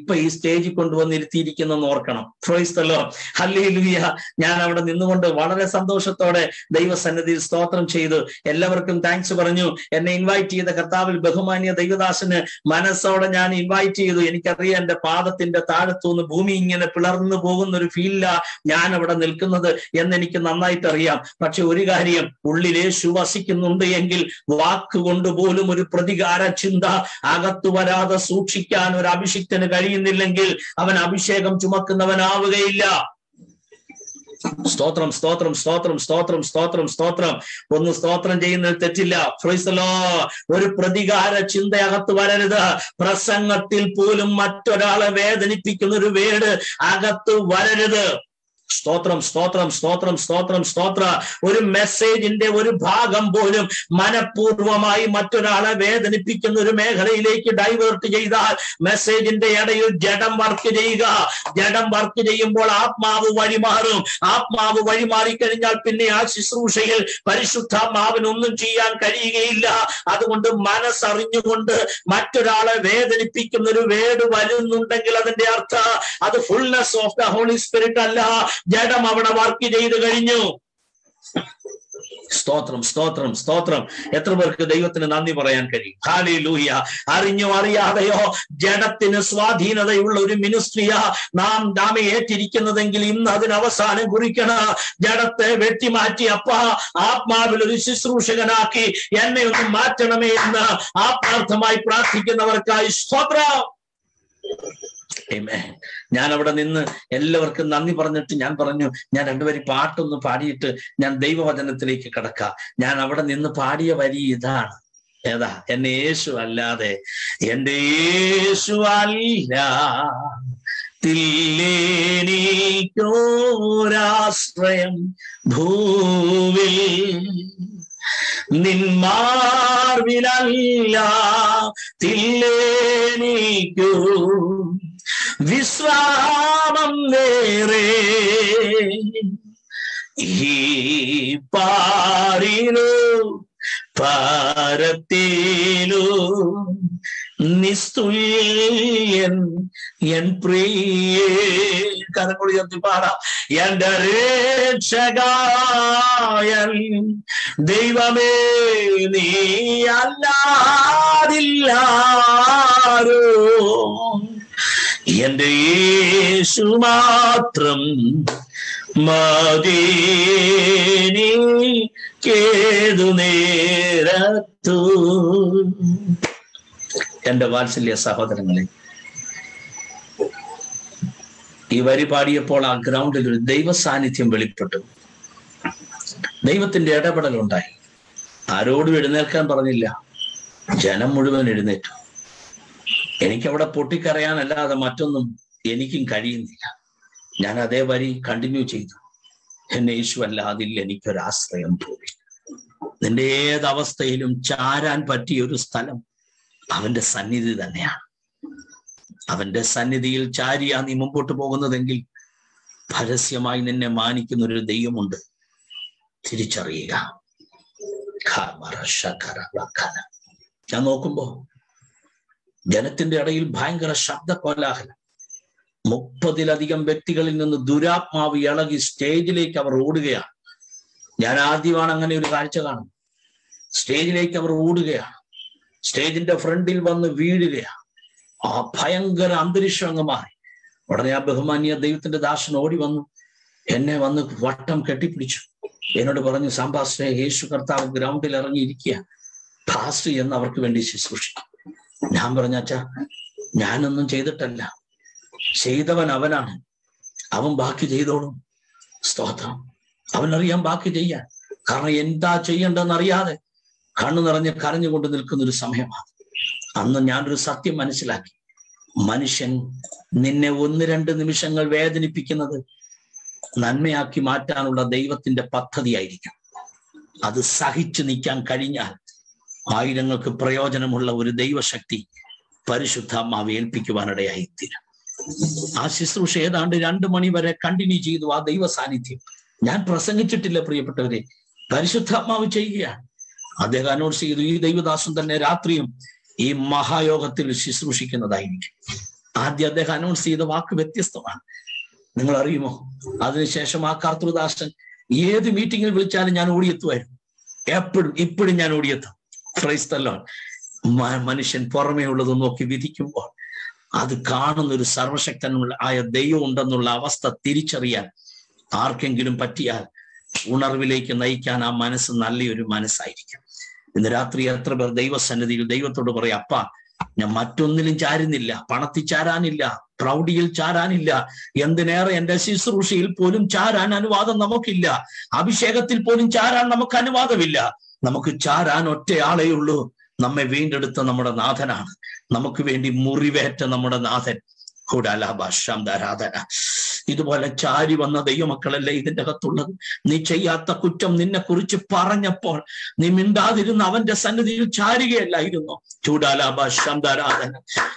ഇപ്പൊ ഈ സ്റ്റേജിൽ കൊണ്ടുവന്നിരുത്തിയിരിക്കുന്നെന്ന് ഓർക്കണം ഫ്രോയിസ്തല്ലോ ഹല്ലേലൂയ ഞാൻ അവിടെ നിന്നുകൊണ്ട് വളരെ സന്തോഷത്തോടെ ദൈവസന്നിധിയിൽ സ്തോത്രം ചെയ്തു എല്ലാവർക്കും താങ്ക്സ് പറഞ്ഞു എന്നെ ഇൻവൈറ്റ് ചെയ്ത കർത്താവിൽ ബഹുമാന്യ ദൈവദാസന് മനസ്സോടെ ഞാൻ ഇൻവൈറ്റ് ചെയ്തു എനിക്കറിയാം എന്റെ പാദത്തിന്റെ താഴത്തുനിന്ന് ഭൂമി ഇങ്ങനെ പിളർന്നു പോകുന്ന ഒരു ഫീലില്ല ഞാൻ അവിടെ നിൽക്കുന്നത് എന്ന് എനിക്ക് നന്നായിട്ട് അറിയാം പക്ഷെ ഒരു കാര്യം ഉള്ളിൽ യേശു വസിക്കുന്നുണ്ട് എങ്കിൽ വാക്കുകൊണ്ട് പോലും ഒരു പ്രതികാര ചിന്ത അകത്തു വരാതെ സൂക്ഷിക്കാൻ ഒരു അഭിഷിക്തന് കഴിയുന്നില്ലെങ്കിൽ അവൻ അഭിഷേകം ചുമക്കുന്നവനാവുകയില്ല സ്തോത്രം സ്തോത്രം സ്തോത്രം സ്തോത്രം സ്തോത്രം സ്തോത്രം ഒന്ന് സ്തോത്രം ചെയ്യുന്നതിൽ തെറ്റില്ല ഫ്രൈസലോ ഒരു പ്രതികാര ചിന്ത അകത്ത് വരരുത് പ്രസംഗത്തിൽ പോലും മറ്റൊരാളെ വേദനിപ്പിക്കുന്ന ഒരു വേട് അകത്ത് വരരുത് സ്തോത്രം സ്തോത്രം സ്തോത്രം സ്തോത്രം സ്തോത്ര ഒരു മെസ്സേജിന്റെ ഒരു ഭാഗം പോലും മനഃപൂർവമായി മറ്റൊരാളെ വേദനിപ്പിക്കുന്ന ഒരു മേഖലയിലേക്ക് ഡൈവേർട്ട് ചെയ്താൽ മെസ്സേജിന്റെ ഇടയിൽ ജഡം വർക്ക് ചെയ്യുക ജഡം വർക്ക് ചെയ്യുമ്പോൾ ആത്മാവ് വഴിമാറും ആത്മാവ് വഴിമാറിക്കഴിഞ്ഞാൽ പിന്നെ ആ ശുശ്രൂഷയിൽ പരിശുദ്ധാത്മാവിനൊന്നും ചെയ്യാൻ കഴിയുകയില്ല അതുകൊണ്ട് മനസ്സറിഞ്ഞുകൊണ്ട് മറ്റൊരാളെ വേദനിപ്പിക്കുന്ന ഒരു വേട് വരുന്നുണ്ടെങ്കിൽ അതിന്റെ അർത്ഥം അത് fullness of the holy spirit അല്ല ജഡം അവിടെ വർക്ക് ചെയ്ത് കഴിഞ്ഞു സ്തോത്രം സ്തോത്രം സ്തോത്രം എത്ര പേർക്ക് ദൈവത്തിന് നന്ദി പറയാൻ കഴിയും ഹാലി ലൂയ അറിഞ്ഞോ അറിയാതെയോ ജഡത്തിന് സ്വാധീനതയുള്ള ഒരു മിനിസ്ട്രിയ നാം നാം ഏറ്റിരിക്കുന്നതെങ്കിൽ ഇന്ന് അതിന് അവസാനം കുറിക്കണ ജഡത്തെ വെട്ടിമാറ്റി അപ്പ ആത്മാവിൽ ഒരു ശുശ്രൂഷകനാക്കി എന്നെ ഒന്ന് മാറ്റണമേ എന്ന് ആത്മാർത്ഥമായി പ്രാർത്ഥിക്കുന്നവർക്കായി സ്തോത്രം Amen. ഞാൻ അവിടെ നിന്ന് എല്ലാവർക്കും നന്ദി പറഞ്ഞിട്ട് ഞാൻ പറഞ്ഞു ഞാൻ രണ്ടുപേരി പാട്ടൊന്ന് പാടിയിട്ട് ഞാൻ ദൈവവചനത്തിലേക്ക് കിടക്കാം ഞാൻ അവിടെ നിന്ന് പാടിയ വരി ഇതാണ് ഏതാ എന്നെ യേശു അല്ലാതെ എന്റെ യേശു അല്ല തില്ലേനിക്കോരാശ്രയം ഭൂവിൽ നിന്മാർവിലല്ല തില്ലേനിക്കൂ വിശ്രാമം വേറെ ഈ പാറിലോ പാരത്തിലോ നിസ്തുല്യൻ എൻ പ്രിയേ കരങ്ങൾ ഉയർത്തി പാടാം എന്റെ രക്ഷകായൻ ദൈവമേ നീ അല്ലാതില്ലാരോ എന്റെ യേശു മാത്രം മതീനിക്കേതു നേരത്തു എന്റെ വാത്സല്യ സഹോദരങ്ങളെ ഈ വരി പാടിയപ്പോൾ ആ ഗ്രൗണ്ടിൽ ഒരു ദൈവ സാന്നിധ്യം വെളിപ്പെട്ടു ദൈവത്തിന്റെ ഇടപെടൽ ഉണ്ടായി ആരോടും എഴുന്നേൽക്കാൻ പറഞ്ഞില്ല ജനം മുഴുവൻ എഴുന്നേറ്റു എനിക്കവിടെ പൊട്ടിക്കരയാനല്ലാതെ മറ്റൊന്നും എനിക്കും കഴിയുന്നില്ല ഞാൻ അതേ വരി കണ്ടിന്യൂ ചെയ്തു എന്നെ യേശു അല്ലാതില്ല എനിക്കൊരാശ്രയം പോയി നിന്റെ ഏതവസ്ഥയിലും ചാരാൻ പറ്റിയ ഒരു സ്ഥലം അവന്റെ സന്നിധി തന്നെയാണ് അവന്റെ സന്നിധിയിൽ ചാരിയാ നീ മുമ്പോട്ട് പോകുന്നതെങ്കിൽ പരസ്യമായി നിന്നെ മാനിക്കുന്ന ഒരു ദൈവമുണ്ട് തിരിച്ചറിയുക ഞാൻ നോക്കുമ്പോ ജനത്തിന്റെ ഇടയിൽ ഭയങ്കര ശബ്ദ കോലാഹലം മുപ്പതിലധികം വ്യക്തികളിൽ നിന്ന് ദുരാത്മാവ് ഇളകി സ്റ്റേജിലേക്ക് അവർ ഓടുകയാണ് ഞാൻ ആദ്യമാണ് അങ്ങനെ ഒരു കാഴ്ച കാണുന്നത് സ്റ്റേജിലേക്ക് അവർ ഓടുകയാണ് സ്റ്റേജിന്റെ ഫ്രണ്ടിൽ വന്ന് വീഴുകയാണ് ആ ഭയങ്കര അന്തരീക്ഷം അങ്ങ് മാറി ഉടനെ ആ ബഹുമാന്യ ദൈവത്തിന്റെ ദാസൻ ഓടി വന്നു എന്നെ വന്ന് വട്ടം കെട്ടിപ്പിടിച്ചു എന്നോട് പറഞ്ഞു സാമ്പാസ്റ്റെ യേശു കർത്താവ് ഗ്രൗണ്ടിൽ ഇറങ്ങിയിരിക്കുക ഫാസ്റ്റ് എന്ന് അവർക്ക് വേണ്ടി ശുശ്രൂഷിക്കും ഞാൻ പറഞ്ഞ അച്ഛാ ഞാനൊന്നും ചെയ്തിട്ടല്ല ചെയ്തവൻ അവനാണ് അവൻ ബാക്കി ചെയ്തോളും സ്തോത്രം അവനറിയാൻ ബാക്കി ചെയ്യാൻ കാരണം എന്താ ചെയ്യേണ്ടതെന്ന് അറിയാതെ കണ്ണു നിറഞ്ഞ് കരഞ്ഞുകൊണ്ട് നിൽക്കുന്ന ഒരു സമയമാണ് അന്ന് ഞാനൊരു സത്യം മനസ്സിലാക്കി മനുഷ്യൻ നിന്നെ ഒന്ന് രണ്ട് നിമിഷങ്ങൾ വേദനിപ്പിക്കുന്നത് നന്മയാക്കി മാറ്റാനുള്ള ദൈവത്തിന്റെ പദ്ധതിയായിരിക്കും അത് സഹിച്ചു നിൽക്കാൻ കഴിഞ്ഞാൽ ആയിരങ്ങൾക്ക് പ്രയോജനമുള്ള ഒരു ദൈവശക്തി പരിശുദ്ധാത്മാവ് ഏൽപ്പിക്കുവാനിടയായി തീരും ആ ശുശ്രൂഷ ഏതാണ്ട് രണ്ടു മണി വരെ കണ്ടിന്യൂ ചെയ്തു ആ ദൈവ സാന്നിധ്യം ഞാൻ പ്രസംഗിച്ചിട്ടില്ല പ്രിയപ്പെട്ടവരെ പരിശുദ്ധാത്മാവ് ചെയ്യുകയാണ് അദ്ദേഹം അനൗൺസ് ചെയ്തു ഈ ദൈവദാസൻ തന്നെ രാത്രിയും ഈ മഹായോഗത്തിൽ ശുശ്രൂഷിക്കുന്നതായിരിക്കും ആദ്യം അദ്ദേഹം അനൗൺസ് ചെയ്ത വാക്ക് വ്യത്യസ്തമാണ് നിങ്ങൾ അറിയുമോ അതിനുശേഷം ആ കർത്തൃദാസൻ ഏത് മീറ്റിങ്ങിൽ വിളിച്ചാലും ഞാൻ ഓടിയെത്തുമായിരുന്നു എപ്പോഴും ഇപ്പോഴും ഞാൻ ഓടിയെത്തും ക്രൈസ്തല്ലോ മനുഷ്യൻ പുറമേ ഉള്ളത് നോക്കി വിധിക്കുമ്പോൾ അത് കാണുന്ന ഒരു സർവശക്തനുള്ള ആയ ദൈവം ഉണ്ടെന്നുള്ള അവസ്ഥ തിരിച്ചറിയാൻ ആർക്കെങ്കിലും പറ്റിയാൽ ഉണർവിലേക്ക് നയിക്കാൻ ആ മനസ്സ് നല്ലൊരു മനസ്സായിരിക്കും ഇന്ന് രാത്രി എത്ര പേർ ദൈവസന്നിധിയിൽ ദൈവത്തോട് പറയും അപ്പ ഞാൻ മറ്റൊന്നിലും ചാരുന്നില്ല പണത്തിൽ ചാരാനില്ല പ്രൗഢിയിൽ ചാരാനില്ല എന്തിനേറെ എന്റെ ശുശ്രൂഷയിൽ പോലും ചാരാൻ അനുവാദം നമുക്കില്ല അഭിഷേകത്തിൽ പോലും ചാരാൻ നമുക്ക് അനുവാദമില്ല നമുക്ക് ചാരാൻ ഒറ്റയാളേ ഉള്ളൂ നമ്മെ വീണ്ടെടുത്ത നമ്മുടെ നാഥനാണ് നമുക്ക് വേണ്ടി മുറിവേറ്റ നമ്മുടെ നാഥൻ കൂടാലാഭാഷാന്താരാധന ഇതുപോലെ ചാരി വന്ന ദൈവമക്കളല്ലേ ഇതിന്റെ അകത്തുള്ളത് നീ ചെയ്യാത്ത കുറ്റം നിന്നെ കുറിച്ച് പറഞ്ഞപ്പോൾ നീ മിണ്ടാതിരുന്ന അവന്റെ സന്നിധിയിൽ ചാരുകയല്ലായിരുന്നു ചൂടാലാഭാഷാന്താരാധന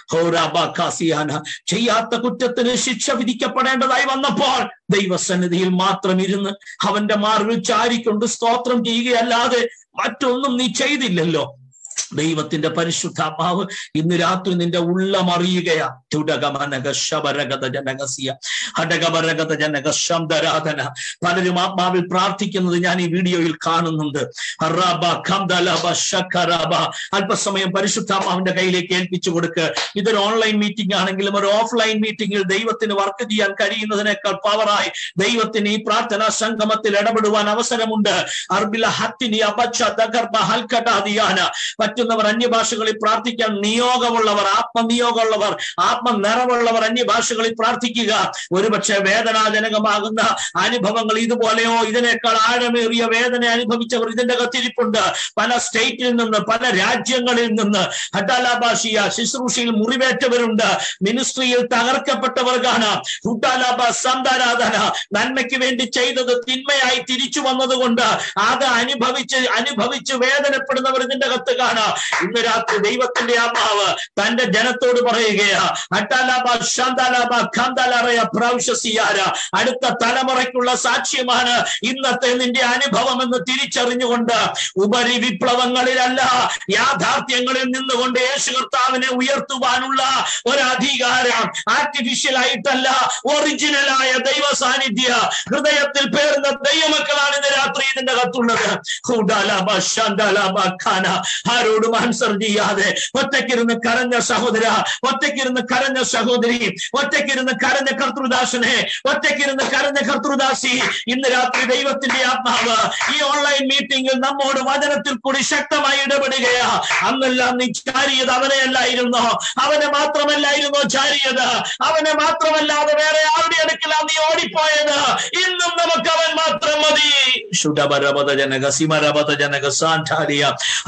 ഹോരാബാസിയാന ചെയ്യാത്ത കുറ്റത്തിന് ശിക്ഷ വിധിക്കപ്പെടേണ്ടതായി വന്നപ്പോൾ ദൈവസന്നിധിയിൽ മാത്രം ഇരുന്ന് അവന്റെ മാർവിൽ ചാരിക്കൊണ്ട് സ്തോത്രം ചെയ്യുകയല്ലാതെ മറ്റൊന്നും നീ ചെയ്തില്ലല്ലോ ദൈവത്തിന്റെ പരിശുദ്ധാത്മാവ് ഇന്ന് രാത്രി നിന്റെ ഉള്ളം അറിയുകയാ തുടകമനക ശബരഗത ജനകസിയ ഹടകമരഗത ജനക ശബ്ദരാധന പലരും ആത്മാവിൽ പ്രാർത്ഥിക്കുന്നത് ഞാൻ ഈ വീഡിയോയിൽ കാണുന്നുണ്ട് റബ ഖംദലബ ശഖറബ അല്പസമയം പരിശുദ്ധാത്മാവിന്റെ കയ്യിലേക്ക് ഏൽപ്പിച്ചു കൊടുക്ക് ഇതൊരു ഓൺലൈൻ മീറ്റിംഗ് ആണെങ്കിലും ഒരു ഓഫ്ലൈൻ മീറ്റിംഗിൽ ദൈവത്തിന് വർക്ക് ചെയ്യാൻ കഴിയുന്നതിനേക്കാൾ പവറായി ദൈവത്തിന് ഈ പ്രാർത്ഥനാ സംഗമത്തിൽ ഇടപെടുവാൻ അവസരമുണ്ട് അർബില ഹത്തിനി അബച്ച ദഗർബ ഹൽക്കടാദിയാന പറ്റുന്നവർ അന്യഭാഷകളിൽ പ്രാർത്ഥിക്കാൻ നിയോഗമുള്ളവർ ആത്മനിയോഗമുള്ളവർ ആത്മ നിറവുള്ളവർ അന്യഭാഷകളിൽ പ്രാർത്ഥിക്കുക ഒരുപക്ഷെ വേദനാജനകമാകുന്ന അനുഭവങ്ങൾ ഇതുപോലെയോ ഇതിനേക്കാൾ ആഴമേറിയ വേദന അനുഭവിച്ചവർ ഇതിന്റെ അകത്തിരിപ്പുണ്ട് പല സ്റ്റേറ്റിൽ നിന്ന് പല രാജ്യങ്ങളിൽ നിന്ന് ഹട്ടാലാബാഷിയ ശുശ്രൂഷയിൽ മുറിവേറ്റവരുണ്ട് മിനിസ്ട്രിയിൽ തകർക്കപ്പെട്ടവർ കാണാം ഹുട്ടാലാബ സന്താരാധന നന്മയ്ക്ക് വേണ്ടി ചെയ്തത് തിന്മയായി തിരിച്ചു വന്നതുകൊണ്ട് അത് അനുഭവിച്ച് അനുഭവിച്ച് വേദനപ്പെടുന്നവർ ഇതിന്റെ അകത്ത് കാണാം ഇന്ന് രാത്രി ദൈവത്തിന്റെ ആത്മാവ് തന്റെ ജനത്തോട് പറയുകയാ അട്ടാലാബ ശാന്താലാബ ഖാന്താലറയ പ്രൗശസിയാര അടുത്ത തലമുറയ്ക്കുള്ള സാക്ഷ്യമാണ് ഇന്നത്തെ നിന്റെ അനുഭവം എന്ന് തിരിച്ചറിഞ്ഞുകൊണ്ട് ഉപരി വിപ്ലവങ്ങളിലല്ല യാഥാർത്ഥ്യങ്ങളിൽ നിന്നുകൊണ്ട് യേശു കർത്താവിനെ ഉയർത്തുവാനുള്ള ഒരു അധികാരം ആർട്ടിഫിഷ്യൽ ആയിട്ടല്ല ഒറിജിനലായ ദൈവ സാന്നിധ്യ ഹൃദയത്തിൽ പേർന്ന ദൈവമക്കളാണ് ഇന്ന് രാത്രി ഇതിന്റെ കത്തുള്ളത് ഹുഡാലാബ ശാന്താലാബ ഖാന ആരോടും ആൻസർ ചെയ്യാതെ ഒറ്റയ്ക്കിരുന്ന് കരഞ്ഞ സഹോദര ഒറ്റയ്ക്കിരുന്ന് കരഞ്ഞ സഹോദരി ഒറ്റയ്ക്കിരുന്ന് കരഞ്ഞ കർത്തൃദാസനെ ഒറ്റയ്ക്കിരുന്ന് കരഞ്ഞ കർത്തൃദാസി ഇന്ന് രാത്രി ദൈവത്തിന്റെ ആത്മാവ് ഈ ഓൺലൈൻ മീറ്റിംഗിൽ നമ്മോട് വചനത്തിൽ കൂടി ശക്തമായി ഇടപെടുകയാ അന്നെല്ലാം നീ ചാരിയത് അവനെയല്ലായിരുന്നോ അവനെ മാത്രമല്ലായിരുന്നോ ചാരിയത് അവനെ മാത്രമല്ലാതെ വേറെ ആരുടെ അടുക്കലാ നീ ഓടിപ്പോയത് ഇന്നും നമുക്ക് അവൻ മാത്രം മതി ശുഡപരപത ജനക സിമരപത ജനക സാന്താലിയ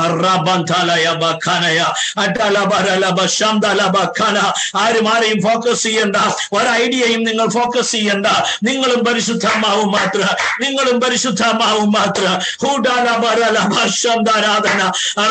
റബന്താലയ ബഖാനയ അടലബരലബ ശംദലബ ഖന ആരും ആരെയും ഫോക്കസ് ചെയ്യണ്ട ഒരു ഐഡിയയും നിങ്ങൾ ഫോക്കസ് ചെയ്യണ്ട നിങ്ങളും പരിശുദ്ധമാവും മാത്ര നിങ്ങളും പരിശുദ്ധമാവും മാത്ര ഹൂഡാലബരലബ ശംദാരാധന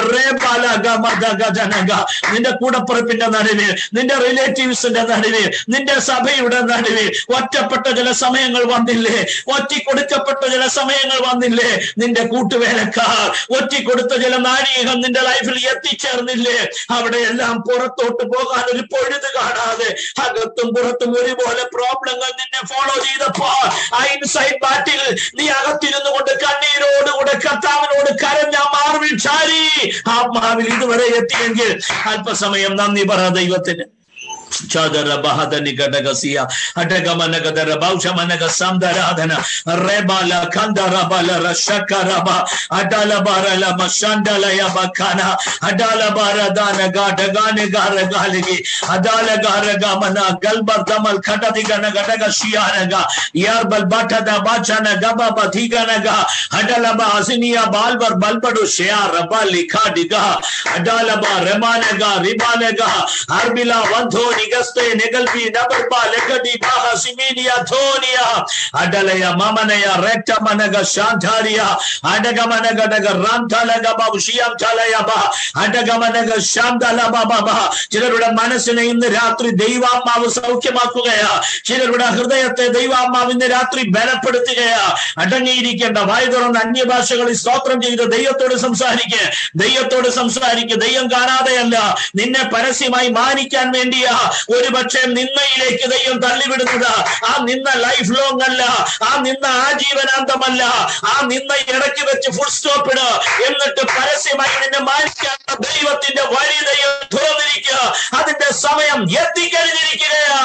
റേബലഗമദഗജനക നിന്റെ കൂടപ്പുറപ്പിന്റെ നടുവിൽ നിന്റെ റിലേറ്റീവ്സിന്റെ നടുവിൽ നിന്റെ സഭയുടെ നടുവിൽ ഒറ്റപ്പെട്ട ചില സമയങ്ങൾ വന്നില്ലേ ഒറ്റിക്കൊടുക്കപ്പെട്ട ചില സമയങ്ങൾ വന്നില്ലേ നിന്റെ കൂട്ടുവേലക്കാർ ഒറ്റിക്കൊടുത്ത ചില നാഴികം നിന്റെ ലൈഫിൽ എത്തിച്ചേർന്നില്ലേ അവിടെയെല്ലാം പുറത്തോട്ട് പോകാൻ ഒരു പൊഴുത് കാണാതെ അകത്തും പുറത്തും ഒരുപോലെ പ്രോബ്ലങ്ങൾ നിന്നെ ഫോളോ ചെയ്തപ്പോ ആ ഇൻസൈഡ് ബാറ്റിൽ നീ അകത്തിരുന്നു കൊണ്ട് കണ്ണീരോടുകൂടെ കർത്താവിനോട് കരഞ്ഞ മാർവിൽ ചാരി ആത്മാവിൽ ഇതുവരെ എത്തിയെങ്കിൽ അല്പസമയം നന്ദി പറ ദൈവത്തിന് ചാദര ബഹദനി ഘടകസിയ അടകമനഗദര ബൗഷമനഗ സംദരാധന റേബാല കന്ദറബല രശകരബ അഡലബരല മഷണ്ടലയ ബഖന അഡലബരദാന ഗാഡഗാന ഗാരഗാലിഗി അദാല ഗാരഗമന ഗൽബർ ദമൽ ഖടതി ഗന ഘടക ശിയാനഗ യാർബൽ ബട്ടദ ബാചന ഗബ ബധിഗനഗ അഡലബ അസിനിയ ബാൽബർ ബൽബಡು ഷയാ റബ ലിഖാഡിഗ അഡലബ ರಮಾನಗ ರಿಬಾನಗ ಅರ್ಬಿಲ ವಂಧೋ ನಿಗಸ್ತೆ ನೆಗಲ್ಬಿ ನಬರ್ಬ ಲೆಗಡಿ ಬಾಹ ಸಿಮೀನಿಯ ಧೋನಿಯ ಅಡಲಯ ಮಮನಯ ರೆಟ್ಟ ಮನಗ ಶಾಂತಾರಿಯ ಅಡಗ ಮನಗಡಗ ರಾಂತಲಗ ಬಾಬು ಶಿಯಾಂ ತಲಯ ಬಾ അടക മനക ശാന്തല ബാബ ചിലരുടെ മനസ്സിനെ ഇന്ന് രാത്രി ദൈവാത്മാവ് സൗഖ്യമാക്കുകയാ ചിലരുടെ ഹൃദയത്തെ ദൈവാത്മാവ് ഇന്ന് രാത്രി ബലപ്പെടുത്തുകയാ അടങ്ങിയിരിക്കേണ്ട വായു തുറന്ന് അന്യഭാഷകളിൽ സ്തോത്രം ചെയ്ത് ദൈവത്തോട് സംസാരിക്കുക ദൈവത്തോട് സംസാരിക്കുക ദൈവം കാണാതെയല്ല നിന്നെ പരസ്യമായി മാനിക്കാൻ വേണ്ടിയാ ഒരുപക്ഷെ നിന്നയിലേക്ക് ദൈവം തള്ളിവിടുന്നത് ആ നിന്ന ലൈഫ് ലോങ് അല്ല ആ നിന്ന ആജീവനാന്തമല്ല ആ നിന്ന ഇടയ്ക്ക് വെച്ച് ഫുൾ സ്റ്റോപ്പ് ഇട് എന്നിട്ട് പരസ്യമായി നിന്നെ മാനിക്കാൻ ദൈവത്തിന്റെ വഴി ദൈവം തുറന്നിരിക്കുക അതിന്റെ സമയം എത്തിക്കഴിഞ്ഞിരിക്കുകയാ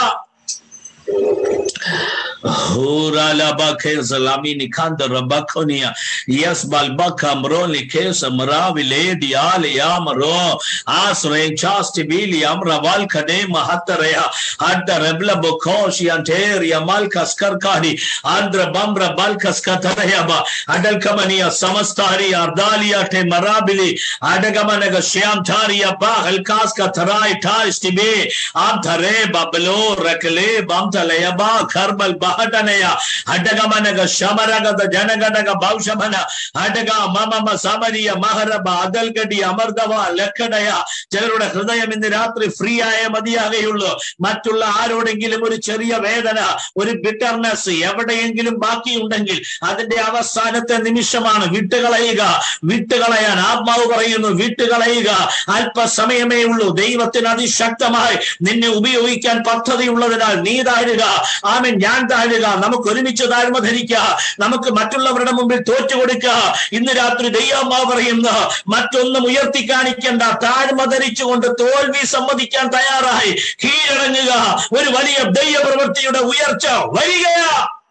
Huralaba kesa lamini kanda rabakonia. Yes, balbaka mroli kesa mravi lady ali amro. Asre chasti bili amraval kade mahatarea. Hadda rebla bokoshi anteria malkas karkani. Andra bambra balkas katarayaba. Adal kamania samastari ardalia te marabili. Adagamanaga shyam taria ba halkas katarai taristibe. Amtare babalo rakle bamtalayaba karbal bahadanaya. Adagamanega shamaragada janagadaga baushmana. Adaga mamama samariya maharaba adalgadi അമർദവ ലക്കടയ ചിലരുടെ ഹൃദയം ഇന്ന് രാത്രി free ആയ മതിയാകെയുള്ളൂ മറ്റുള്ള ആരോടെങ്കിലും ഒരു ചെറിയ വേദന ഒരു ബിറ്റർനെസ് എവിടെയെങ്കിലും ബാക്കിയുണ്ടെങ്കിൽ അതിന്റെ അവസാനത്തെ നിമിഷമാണ് വിട്ടുകളയുക വിട്ടുകളയാൻ ആത്മാവ് പറയുന്നു വിട്ടുകളയുക അല്പസമയമേ ഉള്ളൂ ദൈവത്തിന് അതിശക്തമായി നിന്നെ ഉപയോഗിക്കാൻ പദ്ധതിയുള്ളതിനാൽ നീ താഴുക ആമൻ ഞാൻ താഴുക നമുക്ക് ഒരുമിച്ച് താഴ്മ ധരിക്കുക നമുക്ക് മറ്റുള്ളവരുടെ മുമ്പിൽ തോറ്റു കൊടുക്കുക ഇന്ന് രാത്രി ദൈവമാ പറയുന്ന മറ്റൊന്നും ഉയർത്തി കാണിക്കേണ്ട താഴ്മ ധരിച്ചുകൊണ്ട് തോൽവി സമ്മതിക്കാൻ തയ്യാറായി കീഴടങ്ങുക ഒരു വലിയ ദൈവപ്രവൃത്തിയുടെ ഉയർച്ച വരികയാ